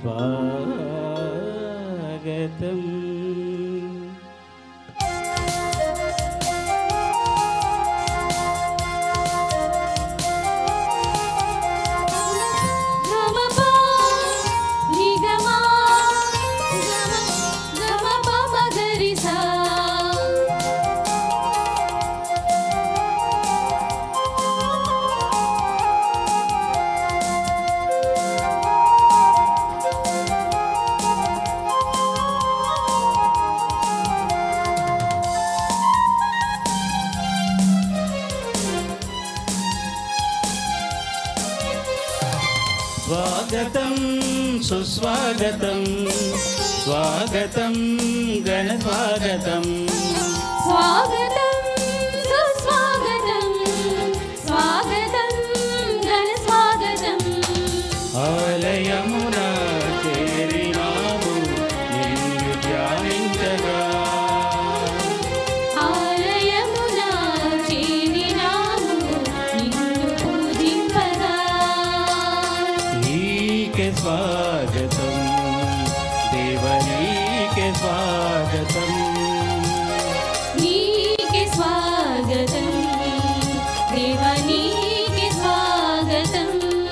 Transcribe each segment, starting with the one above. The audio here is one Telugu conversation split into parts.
స్వాగతం గమపా నిగమా గమ గమప మగరిసా స్వాగతం సుస్వాగతం స్వాగతం గణ స్వాగతం స్వాగతం సుస్వాగతం స్వాగతం ఘన స్వాగతం ఆలయమున చేరినాము నిన్ను ధ్యానించగా ఆలయమున చేరినాము నిన్ను పూజింపగా నీకే స్వాగతం దేవ నీకే స్వాగతం నీకే స్వాగతం దేవ నీకే స్వాగతం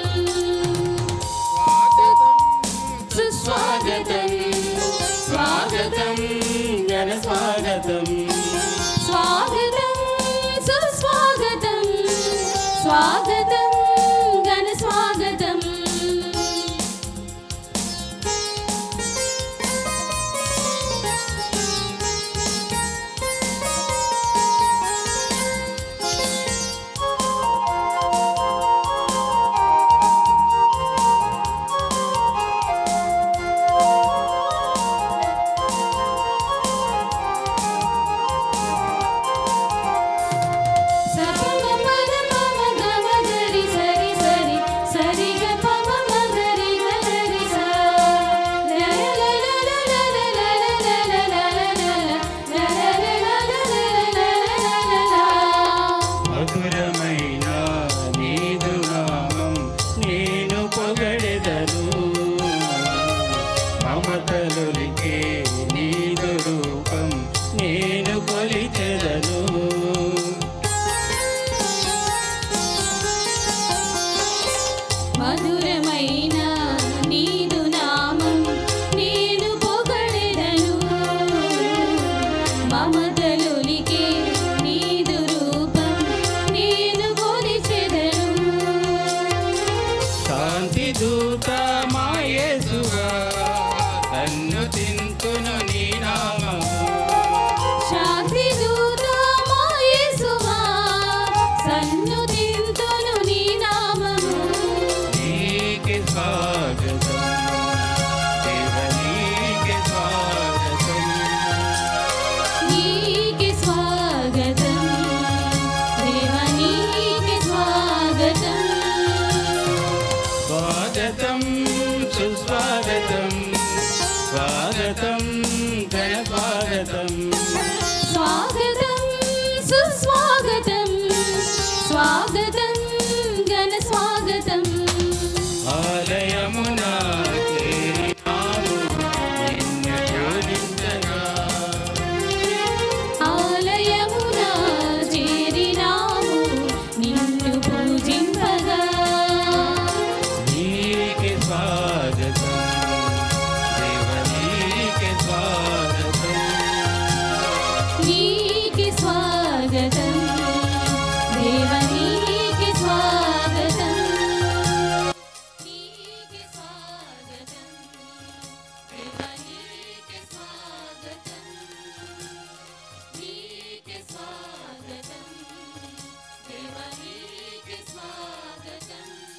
సుస్వాగతం స్వాగతం గణ స్వాగతం స్వాగతం సుస్వాగతం స్వాగతం ఘన స్వాగతం సపమ పద పమ గమ గరి సరి సరి సరి గ పమ మగరి గరి సా ల ల ల ల ల ల ల ల ల ల ల ల మధురమైన నీదు నామం నేను పొగడెదను మమతలులికే నీదు రూపం నేను కొలిచెదను మధురమైన నీదు నామం నేను పొగడెదను మమతలులికే నీదు రూపం నేను కొలిచెదను శాంతి దూత మాయేసువా తన్ను తింతును నీ నామము శాంతి దూత మా యేసువా సన్నుతింతును నీ నామము నీకే స్వాగతం దేవ నీకే స్వాగతం నీకే స్వాగతం దేవ నీకే స్వాగతం స్వాగతం సుస్వాగతం స్వాగతం ఘన స్వాగతం స్వాగతం సుస్వాగతం స్వాగతం ఘన స్వాగతం ఆలయమున చేరినాము నిన్ను ధ్యానించగా ఆలయమున చేరినాము నిన్ను పూజింపగా నీకే స్వాగతం దేవ నీకే స్వాగతం నీకే స్వాగతం దేవ నీకే స్వాగతం నీకే స్వాగతం దేవ నీకే స్వాగతం నీకే స్వాగతం దేవ నీకే స్వాగతం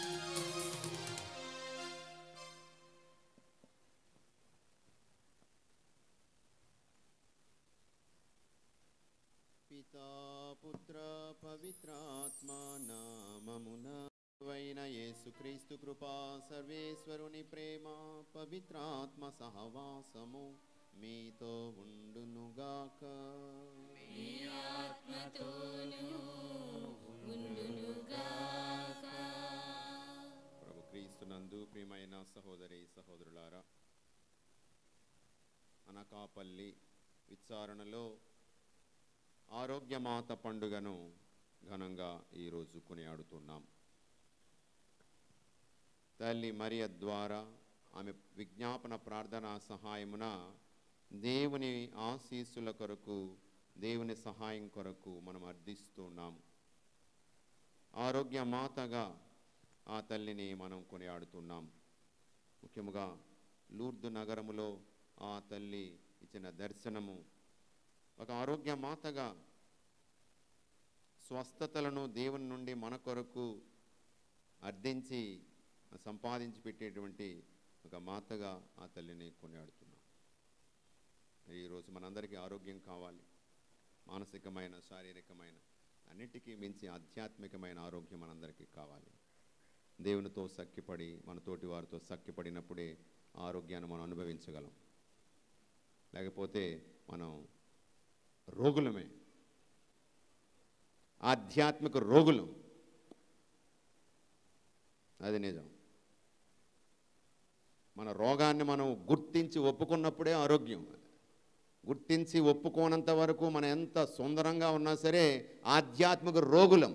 పితా పుత్ర పవిత్రాత్మ నామమున వైన యేసుక్రీస్తు కృపా సర్వేశ్వరుని ప్రేమ పవిత్రాత్మ సహవాసము మీతో ఉండునుగాక ప్రభు క్రీస్తునందు ప్రియమైన సహోదరి సహోదరులారా అనకాపల్లి విచారణలో ఆరోగ్యమాత పండుగను ఘనంగా ఈరోజు కొనియాడుతున్నాం తల్లి మరియ ద్వారా ఆమె విజ్ఞాపన ప్రార్థనా సహాయమున దేవుని ఆశీస్సుల కొరకు దేవుని సహాయం కొరకు మనం అర్థిస్తున్నాము ఆరోగ్య మాతగా ఆ తల్లిని మనం కొనియాడుతున్నాం ముఖ్యముగా లూర్దు నగరములో ఆ తల్లి ఇచ్చిన దర్శనము ఒక ఆరోగ్య మాతగా స్వస్థతలను దేవుని నుండి మన కొరకు అర్థించి సంపాదించి పెట్టేటువంటి ఒక మాతగా ఆ తల్లిని కొనియాడుతున్నాం ఈరోజు మనందరికీ ఆరోగ్యం కావాలి మానసికమైన శారీరకమైన అన్నిటికీ మించి ఆధ్యాత్మికమైన ఆరోగ్యం మనందరికీ కావాలి దేవునితో సఖ్యపడి మన తోటి వారితో సఖ్యపడినప్పుడే ఆ ఆరోగ్యాన్ని మనం అనుభవించగలం లేకపోతే మనం రోగులమే ఆధ్యాత్మిక రోగులం అది నిజం మన రోగాన్ని మనం గుర్తించి ఒప్పుకున్నప్పుడే ఆరోగ్యం గుర్తించి ఒప్పుకోనంత వరకు మనం ఎంత సుందరంగా ఉన్నా సరే ఆధ్యాత్మిక రోగులం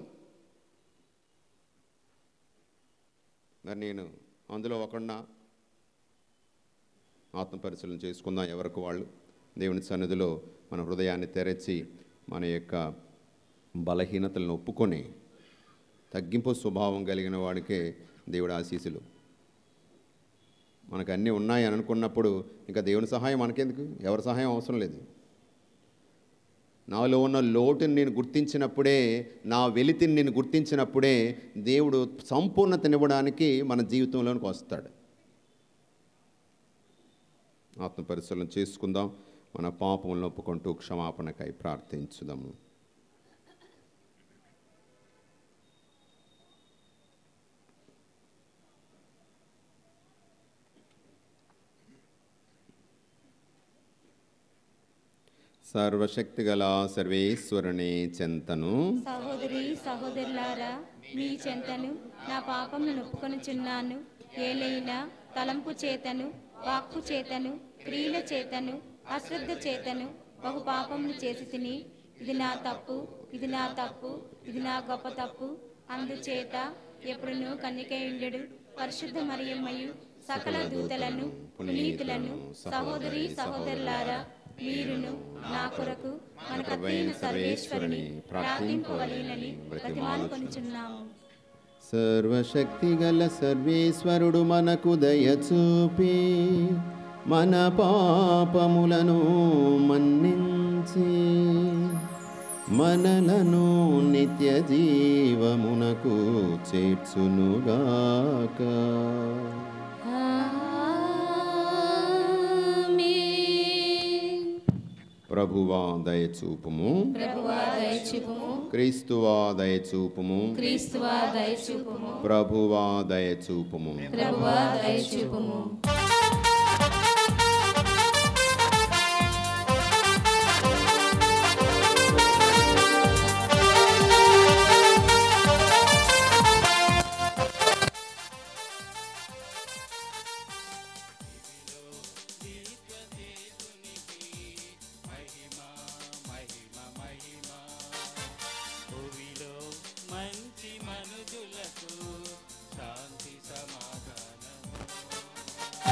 మరి నేను అందులో ఒకన్నా ఆత్మ పరిశీలన చేసుకుందాం ఎవరికి వాళ్ళు దేవుని సన్నిధిలో మన హృదయాన్ని తెరచి మన యొక్క బలహీనతలను ఒప్పుకొని తగ్గింపు స్వభావం కలిగిన వాడికే దేవుడు ఆశీసులు మనకు అన్నీ ఉన్నాయి అని అనుకున్నప్పుడు ఇంకా దేవుని సహాయం మనకెందుకు ఎవరి సహాయం అవసరం లేదు నాలో ఉన్న లోటుని నేను గుర్తించినప్పుడే నా వెలితిని నేను గుర్తించినప్పుడే దేవుడు సంపూర్ణతనివ్వడానికి మన జీవితంలోనికి వస్తాడు ఆత్మ పరిశీలన చేసుకుందాం మన పాపములను ఒప్పుకుంటూ క్షమాపణకై ప్రార్థించుదాము సర్వశక్తిగల సర్వేశ్వరుని చెంతను సహోదరి సహోదరులారా మీ చెంతను నా పాపమును ఒప్పుకొనుచున్నాను ఏలైనా తలంపు చేతను వాక్కు చేతను క్రియల చేతను అశ్రద్ధ చేతను బహు పాపములు చేసి తిని ఇది నా తప్పు ఇది నా తప్పు ఇది నా గొప్ప తప్పు అందుచేత ఎప్పుడును కన్నికయుండెడు పరిశుద్ధ మరియమ్మయు సకల దూతలను పునీతులను సహోదరి సహోదరులారా మీరును నా కొరకు మన కర్తైన సర్వేశ్వరుని ప్రార్థింపవలెనని బ్రతిమాలుకొనుచున్నాము సర్వశక్తిగల సర్వేశ్వరుడు మనకు దయచూపి మన పాపములను మన్నించి మనలను నిత్య జీవమునకు చేర్చునుగాక ఆమేన్ ప్రభువా దయచూపుము ప్రభువా దయచూపుము క్రీస్తువా దయచూపుము క్రీస్తువా దయచూపుము ప్రభువా దయచూపుము ప్రభువా దయచూపుము భూమిలో మంచి మనుజులకు శాంతి సమాధానము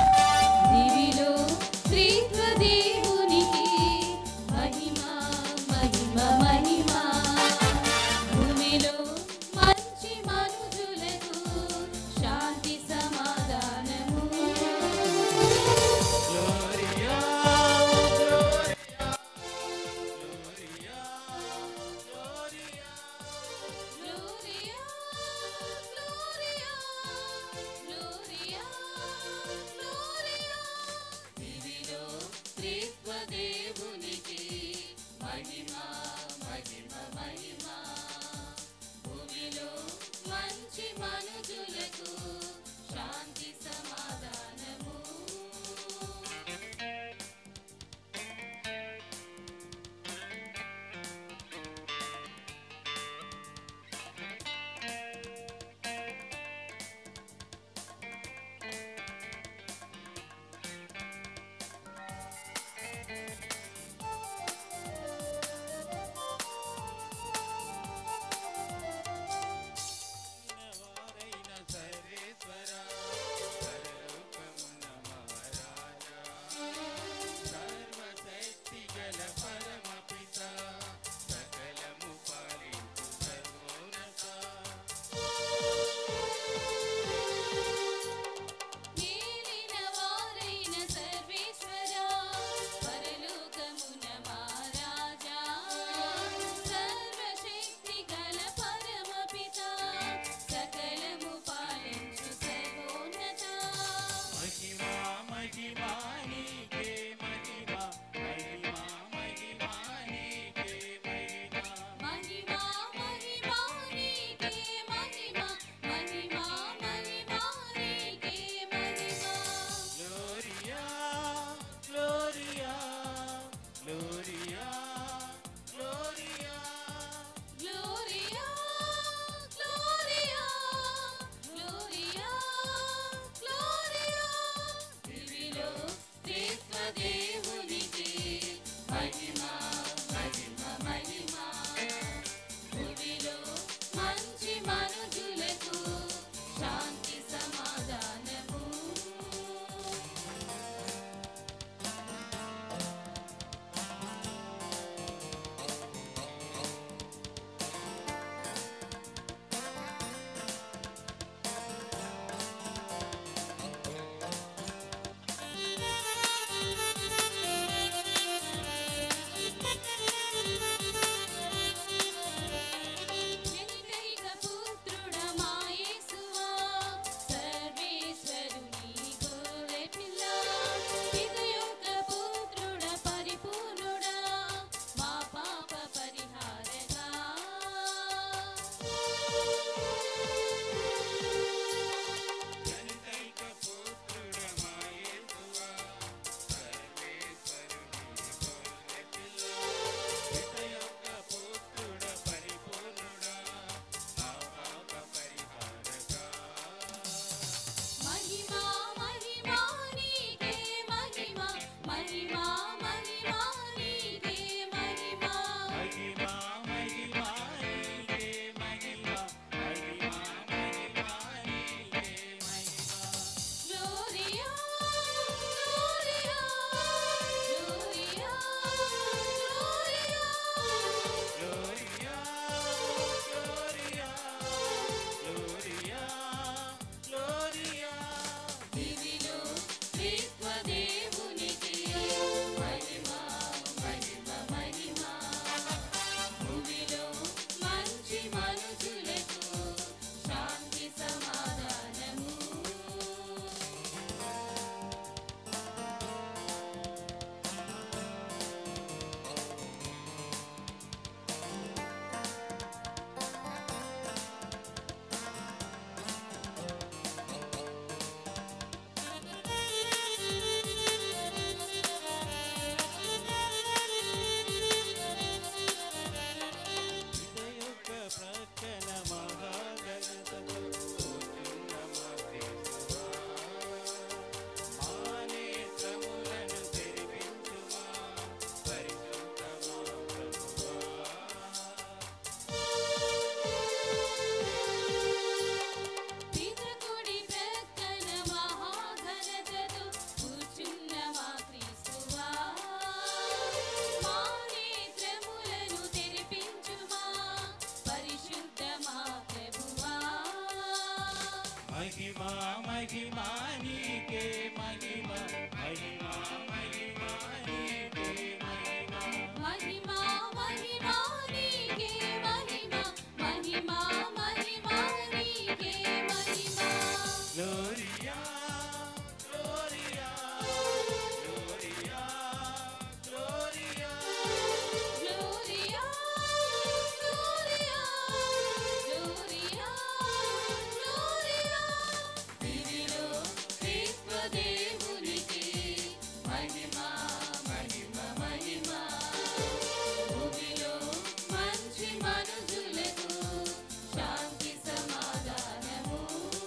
మహిమా నీకే మహిమ మహిమా మహిమా నీకే మహిమా మహిమా మహిమా నీకే మహిమా మహిమా మహిమా నీకే మహిమా Gloria, Gloria, Gloria, Gloria. గ్లోరియా గ్లోరియా గ్లోరియా గ్లోరియా దివిలో త్రిత్వ దేవునికి మహిమా మహిమ మహిమా భూమిలో మంచి మనుషులకు శాంతి సమాధానము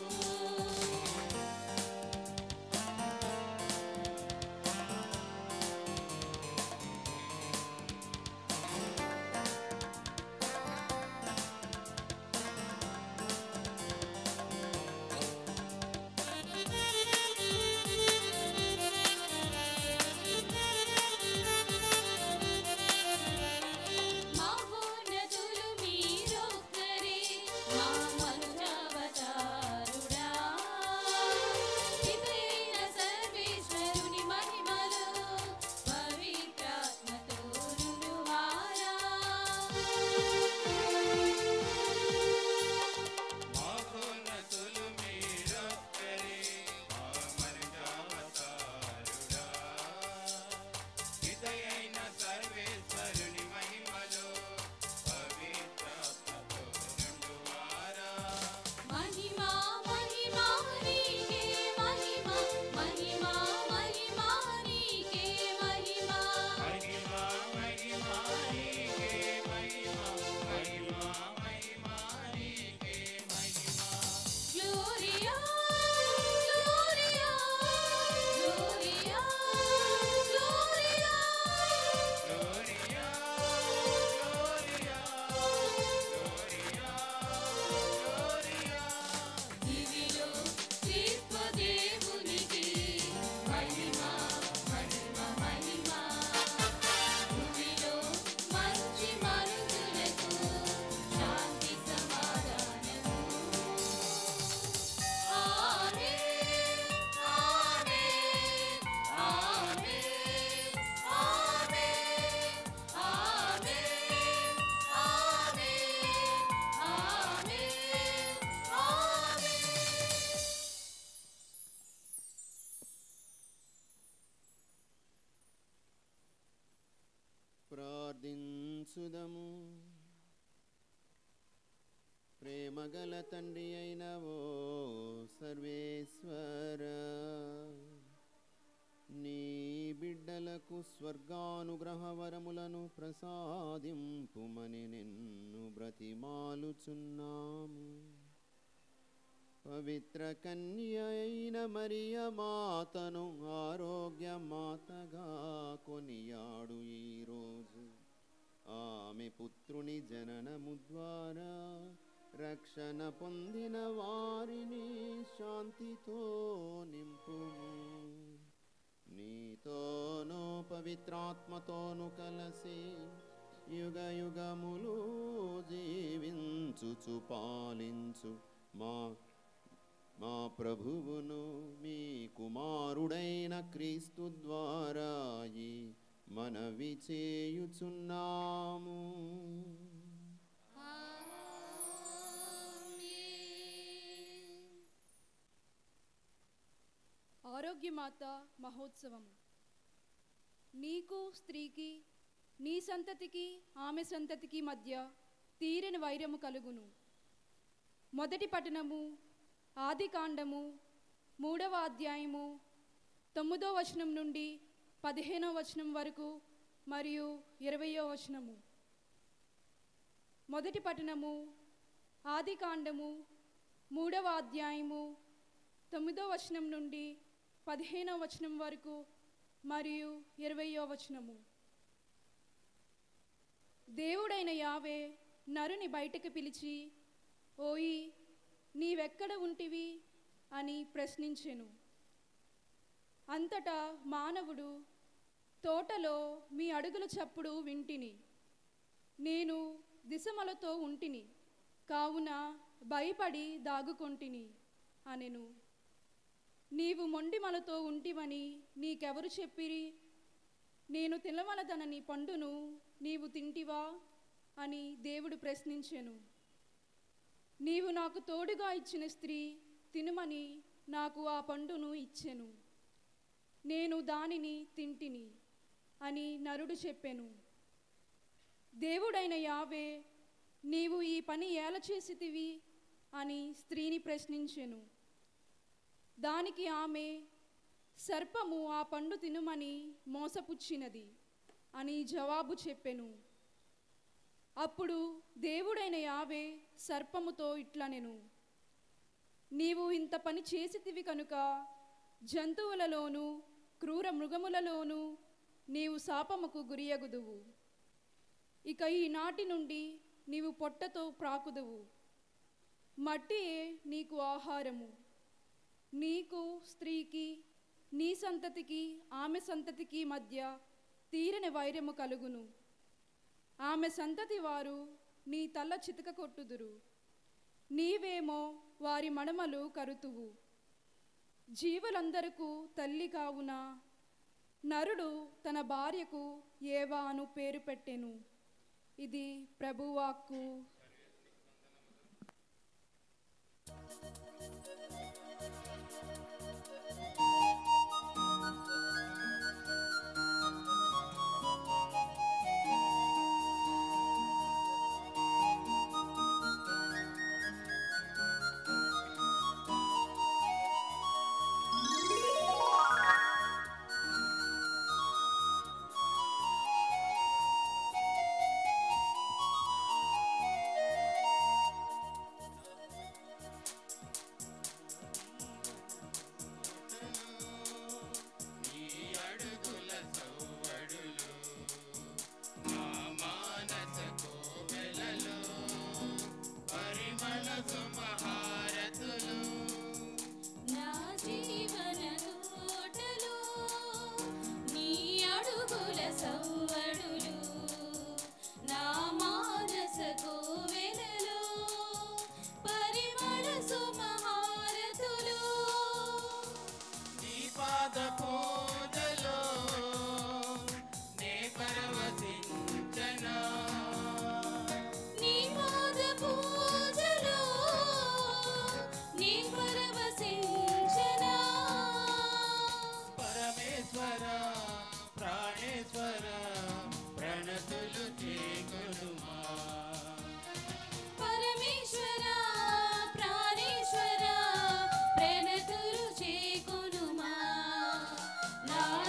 మహోన్నతులు మీరొక్కరే మా మనుజావతారుడా పితైన సర్వేశ్వరుని మహిమలో పవిత్రాత్మతో నిలువారా మహోన్నతులు మీరొక్కరే మా మనుజావతారుడా. హితయైన సర్వేశ్వరుని మహిమలో పవిత్రాత్మతో నిండువారా. మహిమా మహిమా నీకే మహిమా మహిమా మహిమా నీకే మహిమా మహిమా మహిమా నీకే మహిమా మహిమా మహిమా నీకే మహిమా గ్లోరియా గ్లోరియా గ్లోరియా గ్లోరియా Gloria, Gloria, Gloria, Gloria. దివిలో త్రిత్వ దేవునికి మహిమా మహిమ మహిమా భూమిలో మంచి మనుషులకు శాంతి సమాధానము ఆమేన్ ఆమేన్ ఆమేన్ ఆమేన్ ఆమేన్ ఆమేన్ ఆమేన్ ప్రార్థించుదము ప్రేమగల తండ్రి అయిన ఓ సర్వేశ్వర నీ బిడ్డలకు స్వర్గానుగ్రహ వరములను ప్రసాదింపుమని నిన్ను బ్రతిమాలుచున్నాము పవిత్ర కన్య అయిన మరియ మాతను ఆరోగ్య మాతగా కొనియాడు ఈరోజు ఆమె పుత్రుని జననము ద్వారా రక్షణ పొందిన వారిని శాంతితో నింపుము నీతోనూ పవిత్రాత్మతోను కలసి యుగ యుగములు జీవించుచు పాలించు మా మా ప్రభువును మీ కుమారుడైన క్రీస్తు ద్వారా ఈ మనవి చేయుచున్నాము ఆరోగ్యమాత మహోత్సవము నీకు స్త్రీకి నీ సంతతికి ఆమె సంతతికి మధ్య తీరని వైరము కలుగును మొదటి పట్టణము ఆది కాండము మూడవ అధ్యాయము తొమ్మిదో వచనం నుండి పదిహేనో వచనం వరకు మరియు ఇరవయో వచనము మొదటి పట్టణము ఆది కాండము మూడవ అధ్యాయము తొమ్మిదో వచనం నుండి పదిహేనో వచనం వరకు మరియు ఇరవయో వచనము దేవుడైన యావే నరుని బయటకు పిలిచి ఓయి నీవెక్కడ ఉంటివి అని ప్రశ్నించెను అంతటా మానవుడు తోటలో మీ అడుగుల చప్పుడు వింటిని నేను దిశమలతో ఉంటిని కావున భయపడి దాగుకొంటిని అనెను నీవు మొండిమలతో ఉంటివని నీకెవరు చెప్పిరి నేను తినవలదనని పండును నీవు తింటివా అని దేవుడు ప్రశ్నించెను నీవు నాకు తోడుగా ఇచ్చిన స్త్రీ తినుమని నాకు ఆ పండును ఇచ్చెను నేను దానిని తింటిని అని నరుడు చెప్పెను దేవుడైన యావే నీవు ఈ పని ఏల చేసితివి అని స్త్రీని ప్రశ్నించెను దానికి ఆమె సర్పము ఆ పండు తినుమని మోసపుచ్చినది అని జవాబు చెప్పెను అప్పుడు దేవుడైన యావే సర్పముతో ఇట్లనెను నీవు ఇంత పని చేసితివి కనుక జంతువులలోనూ క్రూర మృగములలోనూ నీవు శాపముకు గురియగుదువు ఇక ఈనాటి నుండి నీవు పొట్టతో ప్రాకుదువు మట్టియే నీకు ఆహారము నీకు స్త్రీకి నీ సంతతికి ఆమె సంతతికి మధ్య తీరని వైరము కలుగును ఆమె సంతతి వారు నీ తల్ల చితక కొట్టుదురు నీవేమో వారి మడమలు కరుతువు జీవులందరకు తల్లి కావున నరుడు తన భార్యకు ఏవా అను పేరు పెట్టెను ఇది ప్రభువాక్కు నీ అడుగుల సవ్వడులు నా మానస కోవెలలో పరిమళ సుమహారతులు నా జీవన తోటలో నీ అడుగుల సవ్వడులు నా మానస కోవెలలో పరిమళ సుమహారతులు నీ పాద పూజలో నే పరవశించనా నీ పాద పూజలో నీ పరవశించనా పరమేశ్వర ప్రాణేశ్వర ప్రణతులు చేకొనుమా పరమేశ్వర ప్రాణేశ్వర ప్రణతులు చేకొనుమా నా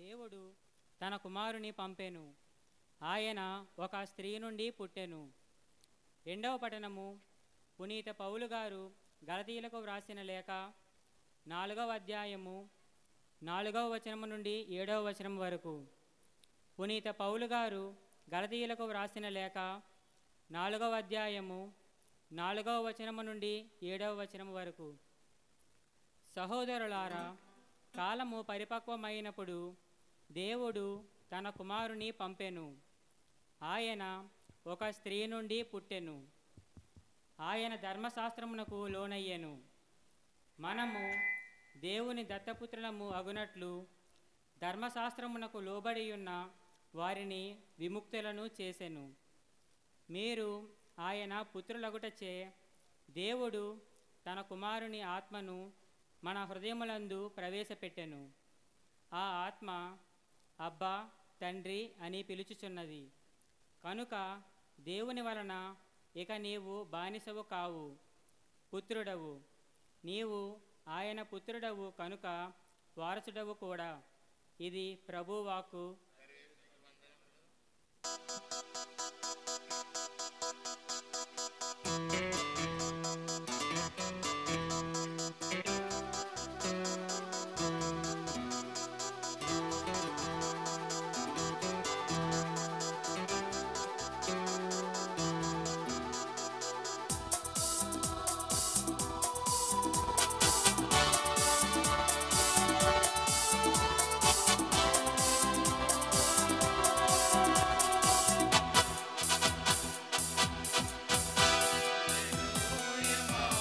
దేవుడు తన కుమారుని పంపెను ఆయన ఒక స్త్రీ నుండి పుట్టెను రెండవ పఠనము పునీత పౌలు గారు గలతీయులకు వ్రాసిన లేఖ నాలుగవ అధ్యాయము నాలుగవ వచనము నుండి ఏడవ వచనం వరకు పునీత పౌలు గారు గలతీయులకు వ్రాసిన లేఖ నాలుగవ అధ్యాయము నాలుగవ వచనము నుండి ఏడవ వచనం వరకు సహోదరులారా కాలము పరిపక్వమైనప్పుడు దేవుడు తన కుమారుని పంపెను ఆయన ఒక స్త్రీ నుండి పుట్టెను ఆయన ధర్మశాస్త్రమునకు లోనయ్యెను మనము దేవుని దత్తపుత్రులము అగునట్లు ధర్మశాస్త్రమునకు లోబడి ఉన్న వారిని విముక్తులను చేసెను మీరు ఆయన పుత్రులగుటచే దేవుడు తన కుమారుని ఆత్మను మన హృదయములందు ప్రవేశపెట్టెను ఆ ఆత్మ అబ్బా తండ్రి అని పిలుచుచున్నది కనుక దేవుని వలన ఇక నీవు బానిసవు కావు పుత్రుడవు నీవు ఆయన పుత్రుడవు కనుక వారసుడవు కూడా ఇది ప్రభువాకు హల్లెలూయా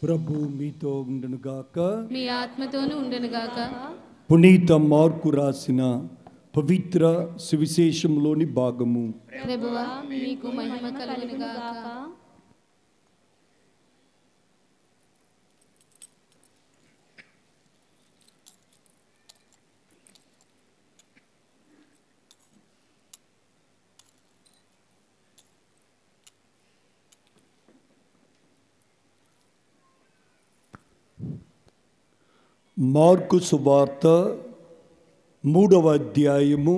ప్రభు మీతో ఉండునుగాక మీ ఆత్మతోనూ ఉండనుగాక పునీత మార్కు రాసిన పవిత్ర సువిశేషంలోని భాగము ప్రభువా మీకు మహిమ కలుగునుగాక మార్కు సువార్త మూడవ అధ్యాయము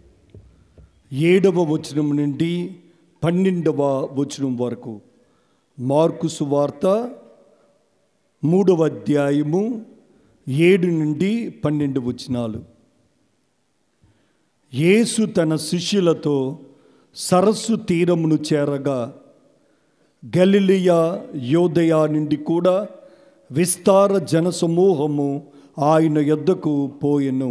ఏడవ వచనం నుండి పన్నెండవ వచనం వరకు మార్కు సువార్త మూడవ అధ్యాయము ఏడు నుండి పన్నెండు వచనాలు యేసు తన శిష్యులతో సరస్సు తీరమును చేరగా గలిలియా యోదయ నుండి కూడా విస్తార జనసమూహము ఆయన యొద్దకు పోయెను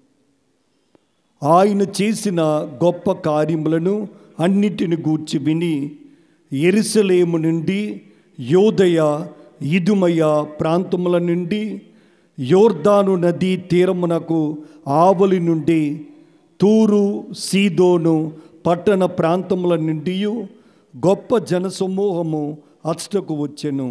ఆయన చేసిన గొప్ప కార్యములను అన్నిటిని గూర్చి విని ఎరుసలేము నుండి యోదయ ఇదుమయ ప్రాంతముల నుండి యోర్దాను నదీ తీరమునకు ఆవలి నుండి తూరు సీదోను పట్టణ ప్రాంతముల నుండి గొప్ప జనసమూహము అచ్చటకు వచ్చెను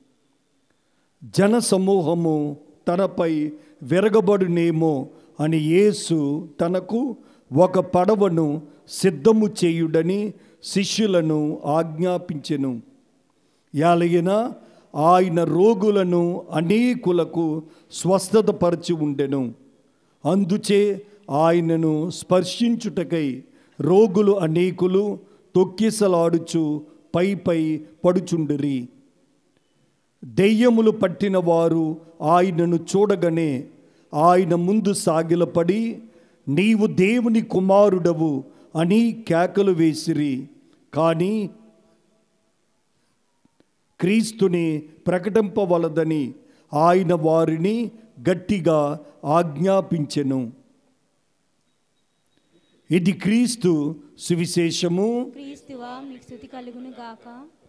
జనసమూహము తనపై విరగబడునేమో అని యేసు తనకు ఒక పడవను సిద్ధము చేయుడని శిష్యులను ఆజ్ఞాపించెను యాలగిన ఆయన రోగులను అనేకులకు స్వస్థతపరిచి ఉండెను అందుచే ఆయనను స్పర్శించుటకై రోగులు అనేకులు తొక్కిసలాడుచు పై పై పడుచుండిరి దెయ్యములు పట్టిన వారు ఆయనను చూడగానే ఆయన ముందు సాగిలపడి నీవు దేవుని కుమారుడవు అని కేకలు వేసిరి కానీ క్రీస్తుని ప్రకటింపవలదని ఆయన వారిని గట్టిగా ఆజ్ఞాపించెను ఇది క్రీస్తు సువిశేషము క్రీస్తువా మీకు స్థుతి కలుగును గాక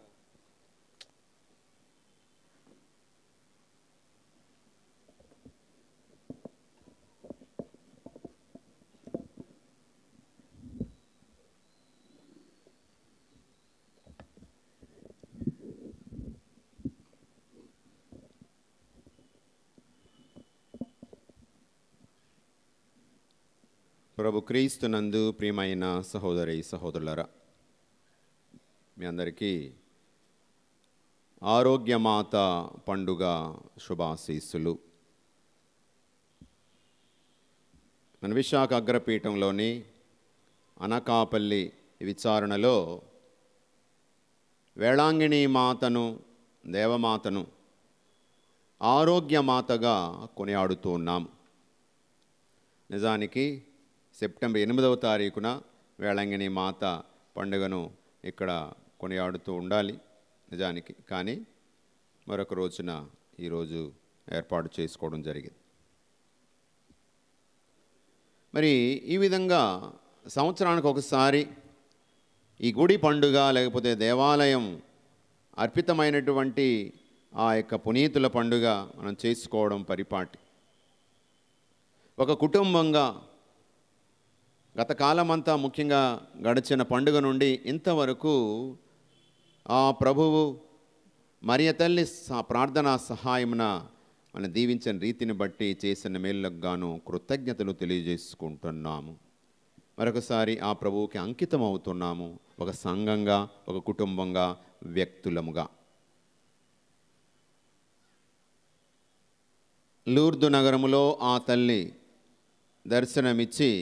ప్రభు క్రీస్తునందు ప్రియమైన సహోదరి సహోదరులరా మీ అందరికీ ఆరోగ్యమాత పండుగ శుభాశీస్సులు మన విశాఖ అగ్రపీఠంలోని అనకాపల్లి విచారణలో వేళాంగిణి మాతను దేవమాతను ఆరోగ్యమాతగా కొనియాడుతూ ఉన్నాం నిజానికి సెప్టెంబర్ ఎనిమిదవ తారీఖున వేళంగిని మాత పండుగను ఇక్కడ కొనియాడుతూ ఉండాలి నిజానికి కానీ మరొక రోజున ఈరోజు ఏర్పాటు చేసుకోవడం జరిగింది మరి ఈ విధంగా సంవత్సరానికి ఒకసారి ఈ గుడి పండుగ లేకపోతే దేవాలయం అర్పితమైనటువంటి ఆ యొక్క పునీతుల పండుగ మనం చేసుకోవడం పరిపాటి ఒక కుటుంబంగా గత కాలమంతా ముఖ్యంగా గడిచిన పండుగ నుండి ఇంతవరకు ఆ ప్రభువు మరియ తల్లి స- ప్రార్థనా సహాయమున మన దీవించిన రీతిని బట్టి చేసిన మేళ్ళకు గాను కృతజ్ఞతలు తెలియజేసుకుంటున్నాము మరొకసారి ఆ ప్రభువుకి అంకితం అవుతున్నాము ఒక సంఘంగా ఒక కుటుంబంగా వ్యక్తులముగా లూర్దు నగరములో ఆ తల్లి దర్శనమిచ్చి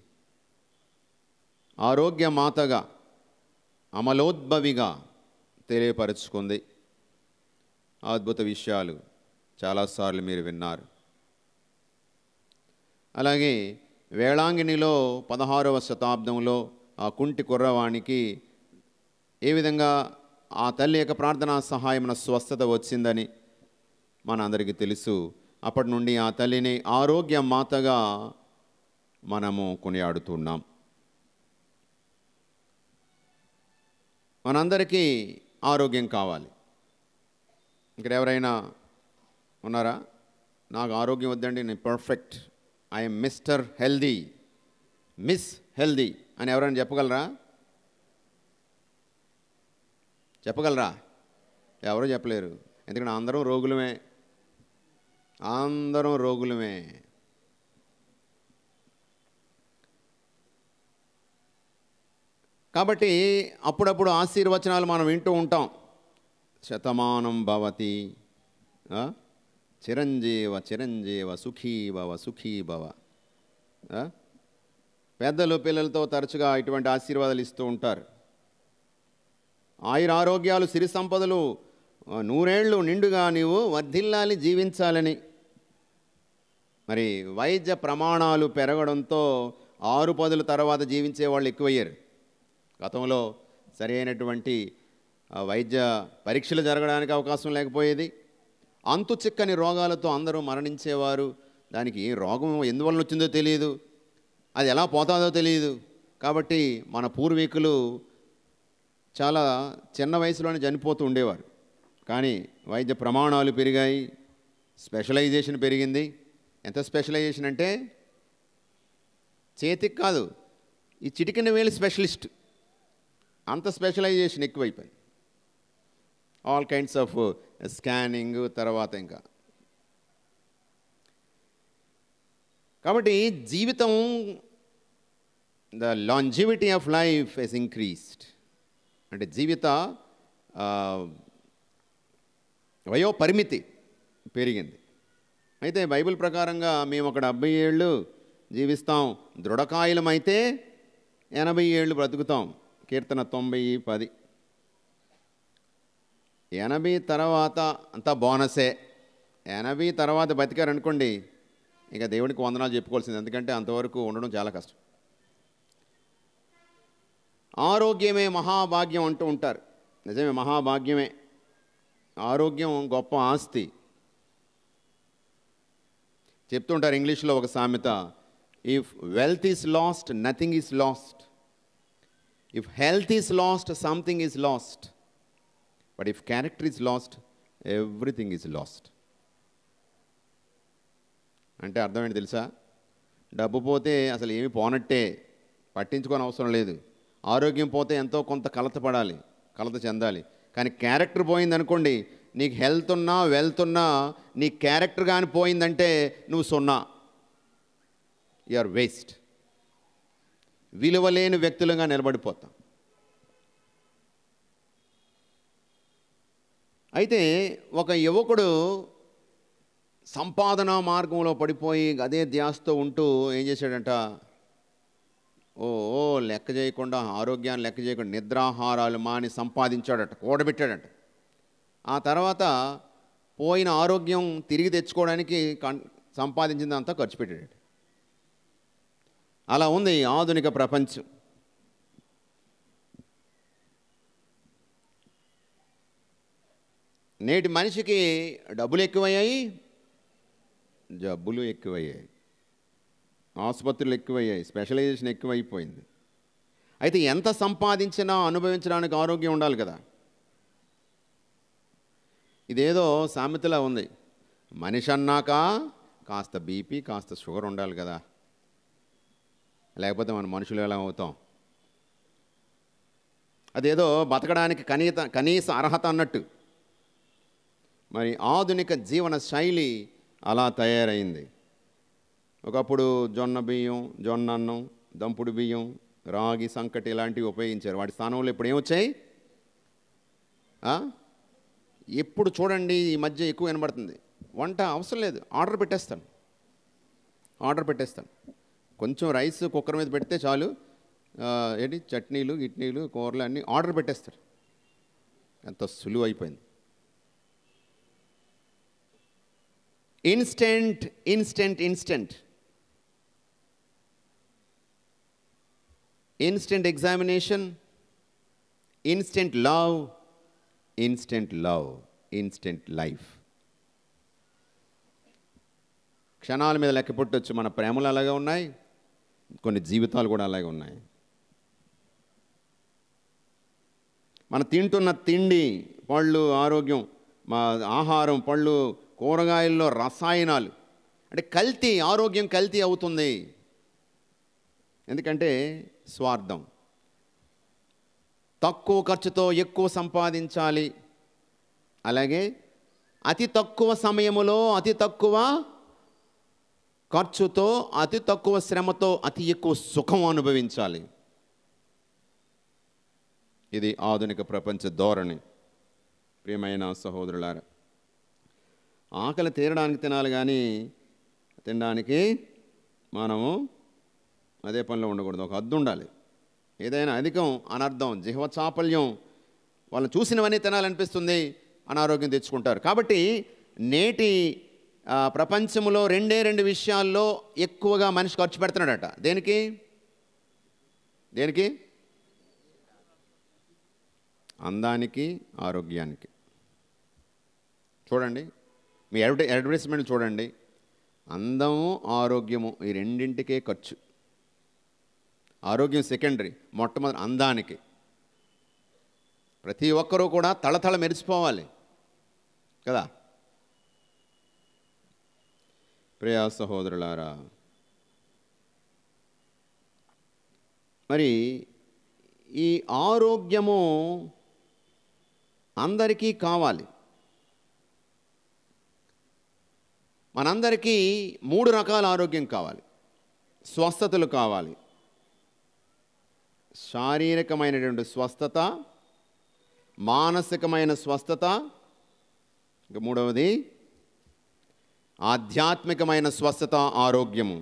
ఆరోగ్య మాతగా అమలోద్భవిగా తెలియపరుచుకుంది ఆ అద్భుత విషయాలు చాలాసార్లు మీరు విన్నారు అలాగే వేళాంగినిలో పదహారవ శతాబ్దంలో ఆ కుంటి కుర్రవానికి ఏ విధంగా ఆ తల్లి యొక్క ప్రార్థనా సహాయమున స్వస్థత వచ్చిందని మన అందరికీ తెలుసు అప్పటి నుండి ఆ తల్లిని ఆరోగ్య మాతగా మనము కొనియాడుతున్నాం మనందరికీ ఆరోగ్యం కావాలి ఇక్కడ ఎవరైనా ఉన్నారా నాకు ఆరోగ్యం వద్దండి నేను perfect I'm mister healthy miss healthy అని ఎవరైనా చెప్పగలరా చెప్పగలరా ఎవరు చెప్పలేరు ఎందుకంటే అందరం రోగులమే అందరం రోగులమే కాబట్టి అప్పుడప్పుడు ఆశీర్వచనాలు మనం వింటూ ఉంటాం శతమానం భవతి ఆ? చిరంజీవ చిరంజీవ సుఖీ భవ సుఖీ భవ ఆ? పెద్దలు పిల్లలతో తరచుగా ఇటువంటి ఆశీర్వాదాలు ఇస్తూ ఉంటారు ఆయుర ఆరోగ్యాలు సిరి సంపదలు ఆ, నూరేళ్ళు నిండుగా నీవు వర్ధిల్లాలి జీవించాలని మరి వైద్య ప్రమాణాలు పెరగడంతో ఆరు పదుల తర్వాత జీవించే వాళ్ళు ఎక్కువయ్యారు గతంలో సరి అయినటువంటి ఆ, వైద్య పరీక్షలు జరగడానికి అవకాశం లేకపోయేది అంతు చిక్కని రోగాలతో అందరూ మరణించేవారు దానికి రోగం ఎందువలన వచ్చిందో తెలియదు అది ఎలా పోతాదో తెలియదు కాబట్టి మన పూర్వీకులు చాలా చిన్న వయసులోనే చనిపోతూ ఉండేవారు కానీ వైద్య ప్రమాణాలు పెరిగాయి స్పెషలైజేషన్ పెరిగింది ఎంత స్పెషలైజేషన్ అంటే చేతికి కాదు ఈ చిటికిన వేలు స్పెషలిస్ట్ అంత స్పెషలైజేషన్ ఎక్కువైపోయింది ఆల్ కైండ్స్ ఆఫ్ స్కానింగ్ తర్వాత ఇంకా కాబట్టి జీవితం the longevity of life is increased అంటే జీవిత ఆ, వయో పరిమితి పెరిగింది అయితే బైబిల్ ప్రకారంగా మేము ఒక డెబ్బై ఏళ్ళు జీవిస్తాం దృఢకాయలమైతే ఎనభై ఏళ్ళు బ్రతుకుతాం కీర్తన తొంభై పది ఎనభై తర్వాత అంతా బోనసే ఎనభై తర్వాత బతికారనుకోండి ఇక దేవుడికి వందనాలు చెప్పుకోవాల్సింది ఎందుకంటే అంతవరకు ఉండడం చాలా కష్టం ఆరోగ్యమే మహాభాగ్యం అంటూ ఉంటారు నిజమే మహాభాగ్యమే ఆరోగ్యం గొప్ప ఆస్తి చెప్తుంటారు ఇంగ్లీష్లో ఒక సామెత if wealth is lost nothing is lost if health is lost something is lost but if character is lost everything is lost అంటే అర్థమేంటి తెలుసా డబ్బు పోతే అసలు ఏమి పోనట్టే పట్టించుకొని అవసరం లేదు ఆరోగ్యం పోతే ఎంతో కొంత కలత పడాలి కలత చెందాలి కానీ క్యారెక్టర్ పోయిందనుకోండి నీకు హెల్త్ ఉన్నా వెల్త్ ఉన్నా నీ క్యారెక్టర్ కానీ పోయిందంటే నువ్వు సున్నా యు ఆర్ వేస్ట్ విలువలేని వ్యక్తులుగా నిలబడిపోతాం అయితే ఒక యువకుడు సంపాదన మార్గంలో పడిపోయి అదే ధ్యాసతో ఉంటూ ఏం చేశాడంట ఓ ఓ లెక్క చేయకుండా ఆరోగ్యాన్ని లెక్క చేయకుండా నిద్రాహారాలు మాని సంపాదించాడట కూడబెట్టాడట ఆ తర్వాత పోయిన ఆరోగ్యం తిరిగి తెచ్చుకోవడానికి కన్ సంపాదించిందంతా ఖర్చు పెట్టాడు అలా ఉంది ఈ ఆధునిక ప్రపంచం నేటి మనిషికి డబ్బులు ఎక్కువయ్యాయి జబ్బులు ఎక్కువయ్యాయి ఆసుపత్రులు ఎక్కువయ్యాయి స్పెషలైజేషన్ ఎక్కువైపోయింది అయితే ఎంత సంపాదించినా అనుభవించడానికి ఆరోగ్యం ఉండాలి కదా ఇదేదో సామెతలా ఉంది మనిషి అన్నాక కాస్త బీపీ కాస్త షుగర్ ఉండాలి కదా లేకపోతే మన మనుషులు ఎలా అవుతాం అదేదో బతకడానికి కనీత కనీస అర్హత అన్నట్టు మరి ఆధునిక జీవన శైలి అలా తయారైంది ఒకప్పుడు జొన్న బియ్యం జొన్న అన్నం దంపుడు బియ్యం రాగి సంకటి ఇలాంటివి ఉపయోగించారు వాటి స్థానంలో ఇప్పుడు ఏమొచ్చాయి ఆ? ఎప్పుడు చూడండి ఈ మధ్య ఎక్కువ వినబడుతుంది వంట అవసరం లేదు ఆర్డర్ పెట్టేస్తాను ఆర్డర్ పెట్టేస్తాను కొంచెం రైస్ కుక్కర్ మీద పెడితే చాలు ఆ, ఏంటి చట్నీలు గిట్నీలు కూరలు అన్నీ ఆర్డర్ పెట్టేస్తారు ఎంత సులువు అయిపోయింది instant instant instant instant examination instant love instant love instant life క్షణాల మీద లెక్క పుట్టొచ్చు మన ప్రేమలు అలాగే ఉన్నాయి కొన్ని జీవితాలు కూడా అలాగే ఉన్నాయి మన తింటున్న తిండి పళ్ళు ఆరోగ్యం మా ఆహారం పళ్ళు కూరగాయల్లో రసాయనాలు అంటే కల్తీ ఆరోగ్యం కల్తీ అవుతుంది ఎందుకంటే స్వార్థం తక్కువ ఖర్చుతో ఎక్కువ సంపాదించాలి అలాగే అతి తక్కువ సమయములో అతి తక్కువ ఖర్చుతో అతి తక్కువ శ్రమతో అతి ఎక్కువ సుఖం అనుభవించాలి ఇది ఆధునిక ప్రపంచ ధోరణి ప్రియమైన సహోదరులారా ఆకలి తీరడానికి తినాలి కానీ తినడానికి మనము అదే పనిలో ఉండకూడదు ఒక హద్దు ఉండాలి ఏదైనా అధికం అనర్థం జిహ్వ చాపల్యం వాళ్ళని చూసినవన్నీ తినాలనిపిస్తుంది అనారోగ్యం తెచ్చుకుంటారు కాబట్టి నేటి ఆ, ప్రపంచంలో రెండే రెండు విషయాల్లో ఎక్కువగా మనిషి ఖర్చు పెడుతున్నాడట దేనికి దేనికి అందానికి ఆరోగ్యానికి చూడండి మీ అడ్వర్టై అడ్వర్టైజ్మెంట్ చూడండి అందము ఆరోగ్యము ఈ రెండింటికే ఖర్చు ఆరోగ్యం సెకండరీ మొట్టమొదటి అందానికి ప్రతి ఒక్కరూ కూడా తళతళ మెరిసిపోవాలి కదా ప్రియా సహోదరులారా మరి ఈ ఆరోగ్యము అందరికీ కావాలి మనందరికీ మూడు రకాల ఆరోగ్యం కావాలి స్వస్థతలు కావాలి శారీరకమైనటువంటి స్వస్థత మానసికమైన స్వస్థత ఇంకా మూడవది ఆధ్యాత్మికమైన స్వస్థత ఆరోగ్యము